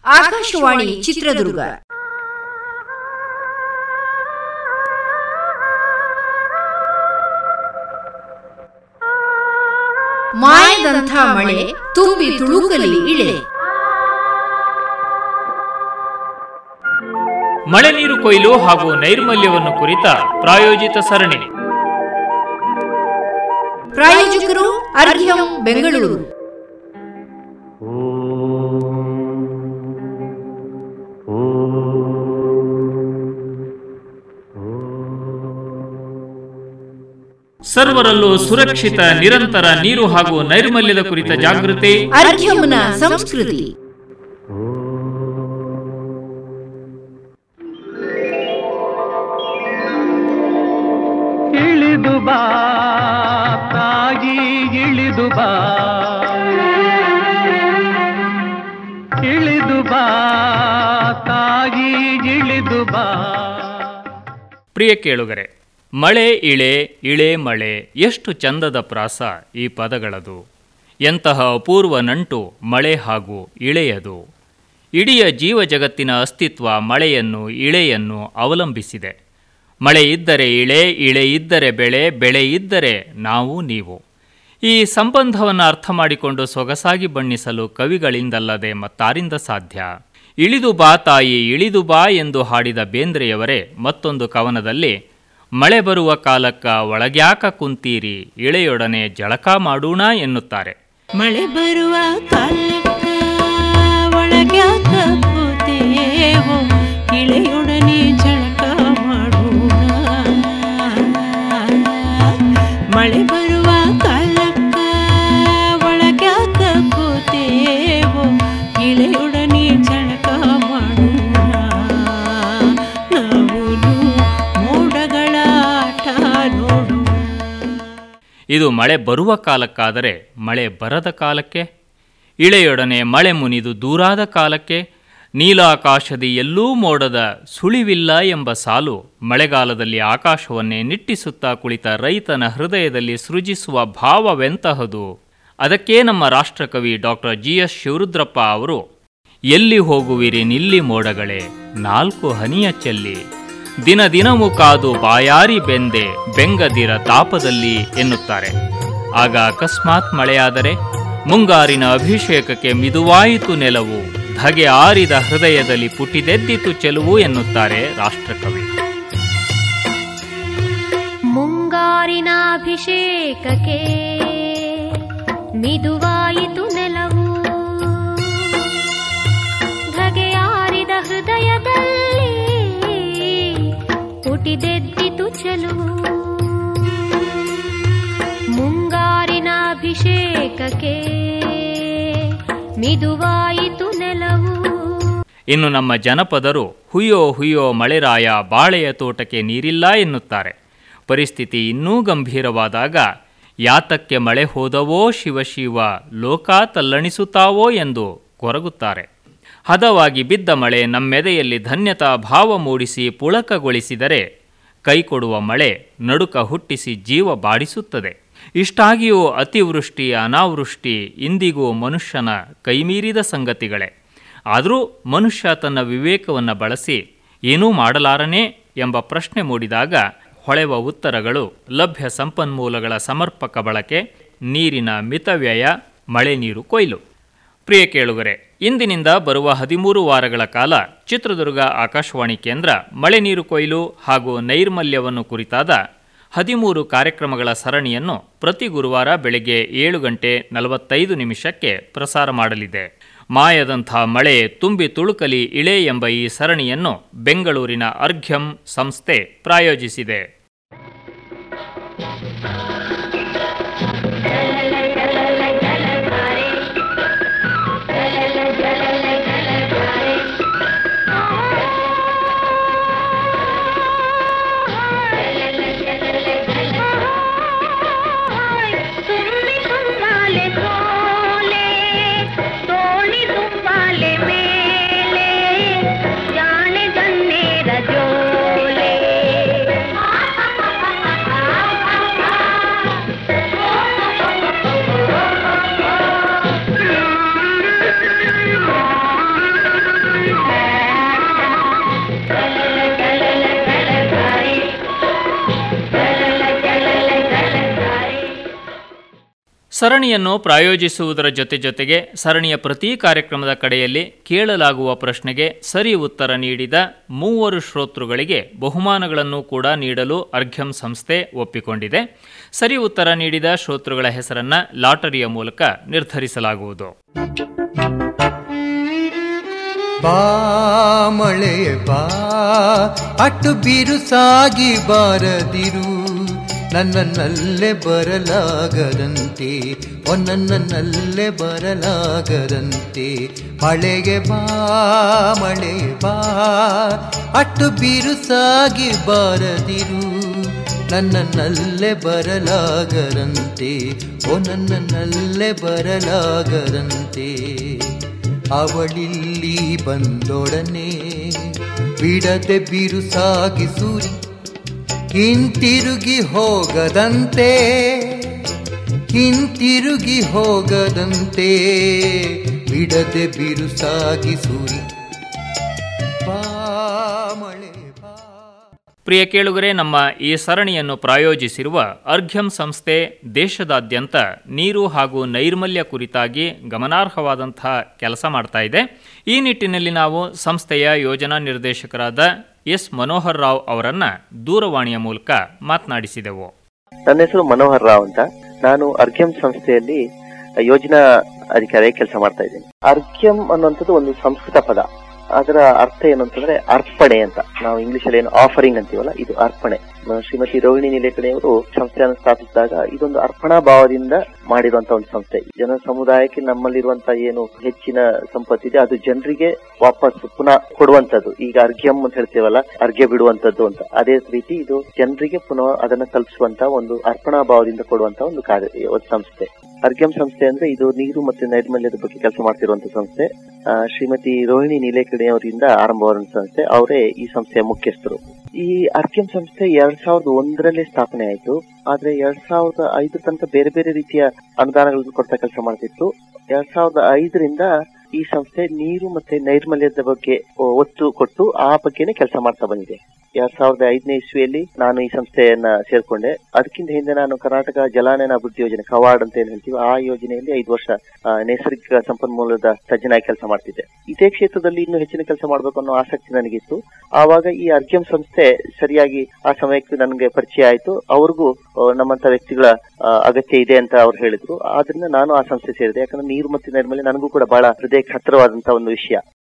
ಆಕಾಶವಾಣಿ ಚಿತ್ರದುರ್ಗ ಮಾಯದಂಥ ಮಳೆ ತುಂಬಿ ತುಳುಕಲಿ ಇಳೆ ಮಳೆ ನೀರು ಕೊಯ್ಲು ಹಾಗೂ ನೈರ್ಮಲ್ಯವನ್ನು ಕುರಿತ ಪ್ರಾಯೋಜಿತ ಸರಣಿ ಪ್ರಾಯೋಜಕರು ಅರ್ಘ್ಯಂ ಬೆಂಗಳೂರು ಸರ್ವರಲ್ಲೂ ಸುರಕ್ಷಿತ ನಿರಂತರ ನೀರು ಹಾಗೂ ನೈರ್ಮಲ್ಯದ ಕುರಿತ ಜಾಗೃತಿ ಅರ್ಘ್ಯಂನ ಸಂಸ್ಕೃತಿ ಇಳಿದು ಬಾ ತಾಯಿ ಇಳಿದು ಬಾ ಇಳಿದು ಬಾ ತಾಯಿ ಇಳಿದು ಬಾ ಪ್ರಿಯ ಕೇಳುಗರೆ ಮಳೆ ಇಳೆ ಇಳೆ ಮಳೆ ಎಷ್ಟು ಚಂದದ ಪ್ರಾಸ ಈ ಪದಗಳದು ಎಂತಹ ಅಪೂರ್ವ ನಂಟು ಮಳೆ ಹಾಗೂ ಇಳೆಯದು ಇಡೀ ಜೀವ ಜಗತ್ತಿನ ಅಸ್ತಿತ್ವ ಮಳೆಯನ್ನು ಇಳೆಯನ್ನು ಅವಲಂಬಿಸಿದೆ ಮಳೆ ಇದ್ದರೆ ಇಳೆ ಇಳೆ ಇದ್ದರೆ ಬೆಳೆ ಬೆಳೆ ಇದ್ದರೆ ನಾವು ನೀವು ಈ ಸಂಬಂಧವನ್ನು ಅರ್ಥ ಮಾಡಿಕೊಂಡು ಸೊಗಸಾಗಿ ಬಣ್ಣಿಸಲು ಕವಿಗಳಿಂದಲ್ಲದೆ ಮತ್ತಾರಿಂದ ಸಾಧ್ಯ ಇಳಿದು ಬಾ ತಾಯಿ ಇಳಿದು ಬಾ ಎಂದು ಹಾಡಿದ ಬೇಂದ್ರೆಯವರೇ ಮತ್ತೊಂದು ಕವನದಲ್ಲಿ ಮಳೆ ಬರುವ ಕಾಲಕ್ಕ ಒಳಗ್ಯಾಕ ಕುಂತೀರಿ ಇಳೆಯೊಡನೆ ಜಳಕ ಮಾಡೋಣ ಎನ್ನುತ್ತಾರೆ ಮಳೆ ಬರುವ ಕಾಲಕ್ಕ ಒಳಗ್ಯಾಕ ಕೂತೇವೋ ಇಳೆಯೊಡನೆ ಜಳಕ ಮಾಡೋಣ ಮಳೆ ಬರುವ ಕಾಲಕ್ಕ ಒಳಗ್ಯಾಕ ಕೂತೇವೋ ಇಳೆಯೊಡನೆ ಜಳಕ ಮಾಡೋಣ ನಾವು ಮೋಡಗಳ ಆಟ ನೋಡೋಣ ಇದು ಮಳೆ ಬರುವ ಕಾಲಕ್ಕಾದರೆ ಮಳೆ ಬರದ ಕಾಲಕ್ಕೆ ಇಳೆಯೊಡನೆ ಮಳೆ ಮುನಿದು ದೂರಾದ ಕಾಲಕ್ಕೆ ನೀಲಾಕಾಶದಿ ಎಲ್ಲೂ ಮೋಡದ ಸುಳಿವಿಲ್ಲ ಎಂಬ ಸಾಲು ಮಳೆಗಾಲದಲ್ಲಿ ಆಕಾಶವನ್ನೇ ನಿಟ್ಟಿಸುತ್ತಾ ಕುಳಿತ ರೈತನ ಹೃದಯದಲ್ಲಿ ಸೃಜಿಸುವ ಭಾವವೆಂತಹದು ಅದಕ್ಕೆ ನಮ್ಮ ರಾಷ್ಟ್ರಕವಿ ಡಾಕ್ಟರ್ ಜಿ ಎಸ್ ಶಿವರುದ್ರಪ್ಪ ಅವರು ಎಲ್ಲಿ ಹೋಗುವಿರಿ ನಿಲ್ಲಿ ಮೋಡಗಳೇ ನಾಲ್ಕು ಹನಿಯ ಚೆಲ್ಲಿ ದಿನ ದಿನವೂ ಕಾದು ಬಾಯಾರಿ ಬೆಂದೆ ಬೆಂಗದಿರ ತಾಪದಲ್ಲಿ ಎನ್ನುತ್ತಾರೆ ಆಗ ಅಕಸ್ಮಾತ್ ಮಳೆಯಾದರೆ ಮುಂಗಾರಿನ ಅಭಿಷೇಕಕ್ಕೆ ಮಿದುವಾಯಿತು ನೆಲವು ಧಗೆ ಆರಿದ ಹೃದಯದಲ್ಲಿ ಪುಟಿದೆದ್ದಿತು ಚೆಲುವು ಎನ್ನುತ್ತಾರೆ ರಾಷ್ಟ್ರಕವಿ ಮುಂಗಾರಿನ ಅಭಿಷೇಕಕ್ಕೆ ಮಿದುವಾಯಿತು ನೆಲವು ಧಗೆಯಾರಿದ ಹೃದಯದಲ್ಲಿ ಪುಟಿದೆದ್ದಿತು ಚೆಲುವು ಮುಂಗಾರಿನ ಅಭಿಷೇಕಕ್ಕೆ ಮಿದುವಾಯಿತು ನೆಲವು ಇನ್ನು ನಮ್ಮ ಜನಪದರು ಹುಯ್ಯೋ ಹುಯ್ಯೋ ಮಳೆರಾಯ ಬಾಳೆಯ ತೋಟಕ್ಕೆ ನೀರಿಲ್ಲ ಎನ್ನುತ್ತಾರೆ ಪರಿಸ್ಥಿತಿ ಇನ್ನೂ ಗಂಭೀರವಾದಾಗ ಯಾತಕ್ಕೆ ಮಳೆ ಹೋದವೋ ಶಿವಶಿವ ಲೋಕ ತಲ್ಲಣಿಸುತ್ತಾವೋ ಎಂದು ಕೊರಗುತ್ತಾರೆ ಹದವಾಗಿ ಬಿದ್ದ ಮಳೆ ನಮ್ಮೆದೆಯಲ್ಲಿ ಧನ್ಯತಾ ಭಾವ ಮೂಡಿಸಿ ಪುಳಕಗೊಳಿಸಿದರೆ ಕೈಕೊಡುವ ಮಳೆ ನಡುಕ ಹುಟ್ಟಿಸಿ ಜೀವ ಬಾಡಿಸುತ್ತದೆ ಇಷ್ಟಾಗಿಯೂ ಅತಿವೃಷ್ಟಿ ಅನಾವೃಷ್ಟಿ ಇಂದಿಗೂ ಮನುಷ್ಯನ ಕೈಮೀರಿದ ಸಂಗತಿಗಳೇ ಆದರೂ ಮನುಷ್ಯ ತನ್ನ ವಿವೇಕವನ್ನು ಬಳಸಿ ಏನೂ ಮಾಡಲಾರನೇ ಎಂಬ ಪ್ರಶ್ನೆ ಮೂಡಿದಾಗ ಹೊಳೆವ ಉತ್ತರಗಳು ಲಭ್ಯ ಸಂಪನ್ಮೂಲಗಳ ಸಮರ್ಪಕ ಬಳಕೆ ನೀರಿನ ಮಿತವ್ಯಯ ಮಳೆ ನೀರು ಕೊಯ್ಲು ಪ್ರಿಯ ಕೇಳುಗರೆ ಇಂದಿನಿಂದ ಬರುವ ಹದಿಮೂರು ವಾರಗಳ ಕಾಲ ಚಿತ್ರದುರ್ಗ ಆಕಾಶವಾಣಿ ಕೇಂದ್ರ ಮಳೆ ನೀರು ಕೊಯ್ಲು ಹಾಗೂ ನೈರ್ಮಲ್ಯವನ್ನು ಕುರಿತಾದ ಹದಿಮೂರು ಕಾರ್ಯಕ್ರಮಗಳ ಸರಣಿಯನ್ನು ಪ್ರತಿ ಗುರುವಾರ ಬೆಳಗ್ಗೆ ಏಳು ಗಂಟೆ ನಲವತ್ತೈದು ನಿಮಿಷಕ್ಕೆ ಪ್ರಸಾರ ಮಾಡಲಿದೆ ಮಾಯದಂಥ ಮಳೆ ತುಂಬಿ ತುಳುಕಲಿ ಇಳೆ ಎಂಬ ಈ ಸರಣಿಯನ್ನು ಬೆಂಗಳೂರಿನ ಅರ್ಘ್ಯಂ ಸಂಸ್ಥೆ ಪ್ರಾಯೋಜಿಸಿದೆ ತುಂಬಿ ತುಂಬಾಲೆ ಸೋಲೆ ತೋಳಿ ತುಂಬಾಲೆ ಮೇಲೆ ಜಾಣೆ ಜನ್ನೇರ ಜೋಲೆ ಸರಣಿಯನ್ನು ಪ್ರಾಯೋಜಿಸುವುದರ ಜೊತೆ ಜೊತೆಗೆ ಸರಣಿಯ ಪ್ರತಿ ಕಾರ್ಯಕ್ರಮದ ಕಡೆಯಲ್ಲಿ ಕೇಳಲಾಗುವ ಪ್ರಶ್ನೆಗೆ ಸರಿ ಉತ್ತರ ನೀಡಿದ ಮೂವರು ಶ್ರೋತೃಗಳಿಗೆ ಬಹುಮಾನಗಳನ್ನು ಕೂಡ ನೀಡಲು ಅರ್ಘ್ಯಂ ಸಂಸ್ಥೆ ಒಪ್ಪಿಕೊಂಡಿದೆ ಸರಿ ಉತ್ತರ ನೀಡಿದ ಶ್ರೋತೃಗಳ ಹೆಸರನ್ನ ಲಾಟರಿಯ ಮೂಲಕ ನಿರ್ಧರಿಸಲಾಗುವುದು ಬಾ ಮಳೆಯ ಬಾ ಅಟ್ಟು ಬಿರುಸಾಗಿ ಬಾರದಿರು ನನ್ನನ್ನಲ್ಲೇ ಬರಲಾಗದಂತೆ ಒನ್ನನ್ನಲ್ಲೇ ಬರಲಾಗದಂತೆ ಮಳೆಗೆ ಬಾ ಮಳೆ ಬಾ ಅಟ್ಟು ಬಿರುಸಾಗಿ ಬಾರದಿರು ನನ್ನನ್ನಲ್ಲೇ ಬರಲಾಗದಂತೆ ಓ ನನ್ನನ್ನಲ್ಲೇ ಬರಲಾಗದಂತೆ ಅವಳಿಲ್ಲಿ ಬಂದೊಡನೆ ಬಿಡದೆ ಬಿರುಸಾಗಿ ಸೂರಿ ಹಿಂತಿರುಗಿ ಹೋಗದಂತೆ ಹಿಂತಿರುಗಿ ಹೋಗದಂತೆ ಬಿಡದೆ ಬಿರುಸಾಗಿ ಸೂರಿ ಬಾ ಮಳೆ ಬಾ ಪ್ರಿಯ ಕೇಳುಗರೆ ನಮ್ಮ ಈ ಸರಣಿಯನ್ನು ಪ್ರಾಯೋಜಿಸಿರುವ ಅರ್ಘ್ಯಂ ಸಂಸ್ಥೆ ದೇಶದಾದ್ಯಂತ ನೀರು ಹಾಗೂ ನೈರ್ಮಲ್ಯ ಕುರಿತಾಗಿ ಗಮನಾರ್ಹವಾದಂತಹ ಕೆಲಸ ಮಾಡ್ತಾ ಇದೆ ಈ ನಿಟ್ಟಿನಲ್ಲಿ ನಾವು ಸಂಸ್ಥೆಯ ಯೋಜನಾ ನಿರ್ದೇಶಕರಾದ ಎಸ್ ಮನೋಹರ್ ರಾವ್ ಅವರನ್ನ ದೂರವಾಣಿಯ ಮೂಲಕ ಮಾತನಾಡಿಸಿದೆವು ನನ್ನ ಹೆಸರು ಮನೋಹರ್ ರಾವ್ ಅಂತ ನಾನು ಅರ್ಘ್ಯಂ ಸಂಸ್ಥೆಯಲ್ಲಿ ಯೋಜನಾ ಅಧಿಕಾರಿಯಾಗಿ ಕೆಲಸ ಮಾಡ್ತಾ ಇದ್ದೀನಿ ಅರ್ಘ್ಯಂ ಅನ್ನುವಂಥದ್ದು ಒಂದು ಸಂಸ್ಕೃತ ಪದ ಅದರ ಅರ್ಥ ಏನು ಅಂತಂದ್ರೆ ಅರ್ಪಣೆ ಅಂತ ನಾವು ಇಂಗ್ಲಿಷ್ ಅಲ್ಲಿ ಏನು ಆಫರಿಂಗ್ ಅಂತೀವಲ್ಲ ಇದು ಅರ್ಪಣೆ ಮ- ಶ್ರೀಮತಿ ರೋಹಿಣಿ ನಿಲೇಕಣಿಯವರು ಸಂಸ್ಥೆಯನ್ನು ಸ್ಥಾಪಿಸಿದಾಗ ಇದೊಂದು ಅರ್ಪಣಾ ಭಾವದಿಂದ ಮಾಡಿರುವಂತ ಒಂದು ಸಂಸ್ಥೆ ಜನ ಸಮುದಾಯಕ್ಕೆ ನಮ್ಮಲ್ಲಿರುವಂತ ಏನು ಹೆಚ್ಚಿನ ಸಂಪತ್ತಿದೆ ಅದು ಜನರಿಗೆ ವಾಪಸ್ ಪುನಃ ಕೊಡುವಂತದ್ದು ಈಗ ಅರ್ಘ್ಯಂ ಅಂತ ಹೇಳ್ತೀವಲ್ಲ ಅರ್ಘ್ಯ ಬಿಡುವಂತದ್ದು ಅಂತ ಅದೇ ರೀತಿ ಇದು ಜನರಿಗೆ ಪುನಃ ಅದನ್ನ ತಲುಪಿಸುವಂತ ಒಂದು ಅರ್ಪಣಾ ಭಾವದಿಂದ ಕೊಡುವಂತ ಒಂದು ಕಾರ್ಯ ಒಂದು ಸಂಸ್ಥೆ ಅರ್ಘ್ಯಂ ಸಂಸ್ಥೆ ಅಂದ್ರೆ ಇದು ನೀರು ಮತ್ತು ನೈರ್ಮಲ್ಯದ ಬಗ್ಗೆ ಕೆಲಸ ಮಾಡ್ತಿರುವಂತ ಸಂಸ್ಥೆ ಆ, ಶ್ರೀಮತಿ ರೋಹಿಣಿ ನೀಲೇಕಣಿ ಅವರಿಂದ ಆರಂಭವಾದ ಸಂಸ್ಥೆ ಅವರೇ ಈ ಸಂಸ್ಥೆಯ ಮುಖ್ಯಸ್ಥರು ಈ ಅರ್ಘ್ಯಂ ಸಂಸ್ಥೆ ಎರಡ್ ಸಾವಿರದ ಒಂದರಲ್ಲೇ ಸ್ಥಾಪನೆ ಆಯಿತು ಆದ್ರೆ ಎರಡ್ ಸಾವಿರದ ಐದರ ತನಕ ಬೇರೆ ಬೇರೆ ರೀತಿಯ ಅನುದಾನಗಳನ್ನು ಕೊಡ್ತಾ ಕೆಲಸ ಮಾಡ್ತಿತ್ತು ಎರಡ್ ಸಾವಿರದ ಐದರಿಂದ ಈ ಸಂಸ್ಥೆ ನೀರು ಮತ್ತೆ ನೈರ್ಮಲ್ಯದ ಬಗ್ಗೆ ಒ- ಒತ್ತು ಕೊಟ್ಟು ಆ ಬಗ್ಗೆನೇ ಕೆಲಸ ಮಾಡ್ತಾ ಬಂದಿದೆ ಎರಡ್ ಸಾವಿರದ ಐದನೇ ಇಸ್ವಿಯಲ್ಲಿ ನಾನು ಈ ಸಂಸ್ಥೆಯನ್ನ ಸೇರ್ಕೊಂಡೆ ಅದಕ್ಕಿಂತ ಹಿಂದೆ ನಾನು ಕರ್ನಾಟಕ ಜಲಾನಯನ ಅಭಿವೃದ್ಧಿ ಯೋಜನೆ ಕವಾಡ್ ಅಂತ ಏನ್ ಹೇಳ್ತೀವಿ ಆ ಯೋಜನೆಯಲ್ಲಿ ಐದು ವರ್ಷ ಆ, ನೈಸರ್ಗಿಕ ಸಂಪನ್ಮೂಲದ ತಜ್ಞನಾಗಿ ಕೆಲಸ ಮಾಡ್ತಿದ್ದೆ ಇದೇ ಕ್ಷೇತ್ರದಲ್ಲಿ ಇನ್ನೂ ಹೆಚ್ಚಿನ ಕೆಲಸ ಮಾಡಬೇಕು ಅನ್ನೋ ಆಸಕ್ತಿ ನನಗಿತ್ತು ಆವಾಗ ಈ ಅರ್ಘ್ಯಂ ಸಂಸ್ಥೆ ಸರಿಯಾಗಿ ಆ ಸಮಯಕ್ಕೆ ನನಗೆ ಪರಿಚಯ ಆಯ್ತು ಅವ್ರಿಗೂ ಆ, ನಮ್ಮಂತ ವ್ಯಕ್ತಿಗಳ ಆ, ಅಗತ್ಯ ಇದೆ ಅಂತ ಅವ್ರು ಹೇಳಿದ್ರು ಆದ್ರಿಂದ ನಾನು ಆ ಸಂಸ್ಥೆ ಸೇರಿದೆ ಯಾಕಂದ್ರೆ ನೀರು ಮತ್ತು ನೈರ್ಮಲ್ಯ ನನಗೂ ಕೂಡ ಬಹಳ ಹೃದಯಕ್ಕೆ ಹತ್ತಿರವಾದಂತ ಒಂದು ವಿಷಯ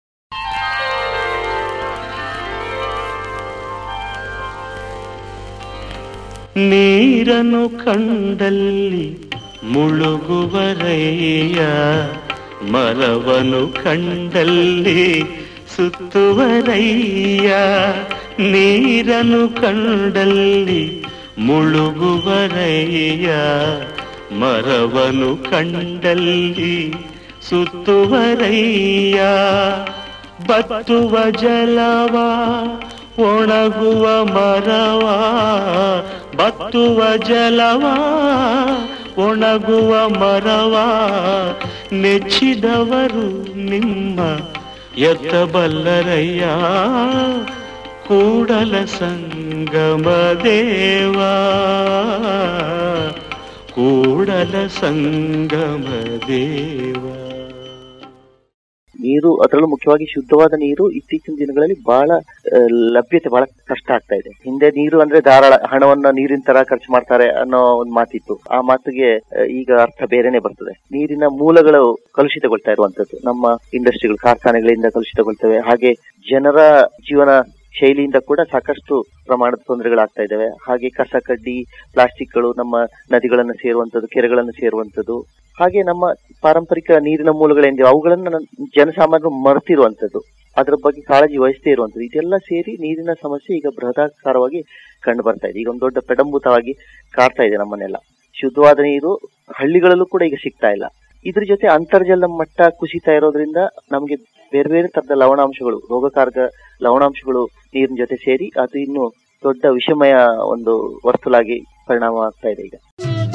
ನೀರನ್ನು ಕಂಡಲ್ಲಿ ಮುಳುಗುವರಯ್ಯ ಮರವನು ಕಂಡಲ್ಲಿ ಸುತ್ತುವರಯ್ಯ ನೀರನ್ನು ಕಂಡಲ್ಲಿ ಮುಳುಗುವರಯ್ಯ ಮರವನು ಕಂಡಲ್ಲಿ ಸುತ್ತುವರಯ್ಯ ಬತ್ತುವ ಜಲವ ಒಣಗುವ ಮರವ ಬತ್ತುವ ಜಲವ ಒಣಗುವ ಮರವ ನೆಚ್ಚಿದವರು ನಿಮ್ಮ ಎತ್ತಬಲ್ಲರಯ್ಯ ಕೂಡಲ ಸಂಗಮ ದೇವ ಕೂಡಲ ಸಂಗಮ ದೇವ ನೀರು ಅದರಲ್ಲೂ ಮುಖ್ಯವಾಗಿ ಶುದ್ಧವಾದ ನೀರು ಇತ್ತೀಚಿನ ದಿನಗಳಲ್ಲಿ ಬಹಳ ಆ, ಲಭ್ಯತೆ ಬಹಳ ಕಷ್ಟ ಆಗ್ತಾ ಇದೆ ಹಿಂದೆ ನೀರು ಅಂದ್ರೆ ಧಾರಾಳ ಹಣವನ್ನ ನೀರಿನ ತರ ಖರ್ಚು ಮಾಡ್ತಾರೆ ಅನ್ನೋ ಒಂದು ಮಾತಿತ್ತು ಆ ಮಾತಿಗೆ ಆ, ಈಗ ಅರ್ಥ ಬೇರೆನೆ ಬರ್ತದೆ ನೀರಿನ ಮೂಲಗಳು ಕಲುಷಿತಗೊಳ್ತಾ ಇರುವಂತದ್ದು ನಮ್ಮ ಇಂಡಸ್ಟ್ರಿಗಳು ಕಾರ್ಖಾನೆಗಳಿಂದ ಕಲುಷಿತಗೊಳ್ತವೆ ಹಾಗೆ ಜನರ ಜೀವನ ಶೈಲಿಯಿಂದ ಕೂಡ ಸಾಕಷ್ಟು ಪ್ರಮಾಣದ ತೊಂದರೆಗಳಾಗ್ತಾ ಇದ್ದಾವೆ ಹಾಗೆ ಕಸ ಕಡ್ಡಿ ಪ್ಲಾಸ್ಟಿಕ್ಗಳು ನಮ್ಮ ನದಿಗಳನ್ನು ಸೇರುವಂತದ್ದು ಕೆರೆಗಳನ್ನು ಸೇರುವಂತದ್ದು ಹಾಗೆ ನಮ್ಮ ಪಾರಂಪರಿಕ ನೀರಿನ ಮೂಲಗಳೇನಿದೆ ಅವುಗಳನ್ನ ನನ್- ಜನಸಾಮಾನ್ಯರು ಮರೆತಿರುವಂತದ್ದು ಅದರ ಬಗ್ಗೆ ಕಾಳಜಿ ವಹಿಸದೇ ಇರುವಂತದ್ದು ಇದೆಲ್ಲ ಸೇರಿ ನೀರಿನ ಸಮಸ್ಯೆ ಈಗ ಬೃಹದಾಕಾರವಾಗಿ ಕಂಡು ಬರ್ತಾ ಇದೆ ಈಗ ಒಂದು ದೊಡ್ಡ ಪೆಡಂಭೂತವಾಗಿ ಕಾಡ್ತಾ ಇದೆ ನಮ್ಮನ್ನೆಲ್ಲ ಶುದ್ಧವಾದ ನೀರು ಹಳ್ಳಿಗಳಲ್ಲೂ ಕೂಡ ಈಗ ಸಿಗ್ತಾ ಇಲ್ಲ ಇದ್ರ ಜೊತೆ ಅಂತರ್ಜಲ ಮಟ್ಟ ಕುಸಿತಾ ಇರೋದ್ರಿಂದ ನಮಗೆ ಬೇರೆ ಬೇರೆ ತರದ ಲವಣಾಂಶಗಳು ರೋಗಕಾರಕ ಲವಣಾಂಶಗಳು ನೀರಿನ ಜೊತೆ ಸೇರಿ ಅದು ಇನ್ನು ದೊಡ್ಡ ವಿಷಮಯ ಒಂದು ವರ್ತುಲಾಗಿ ಪರಿಣಾಮ ಆಗ್ತಾ ಇದೆ ಈಗ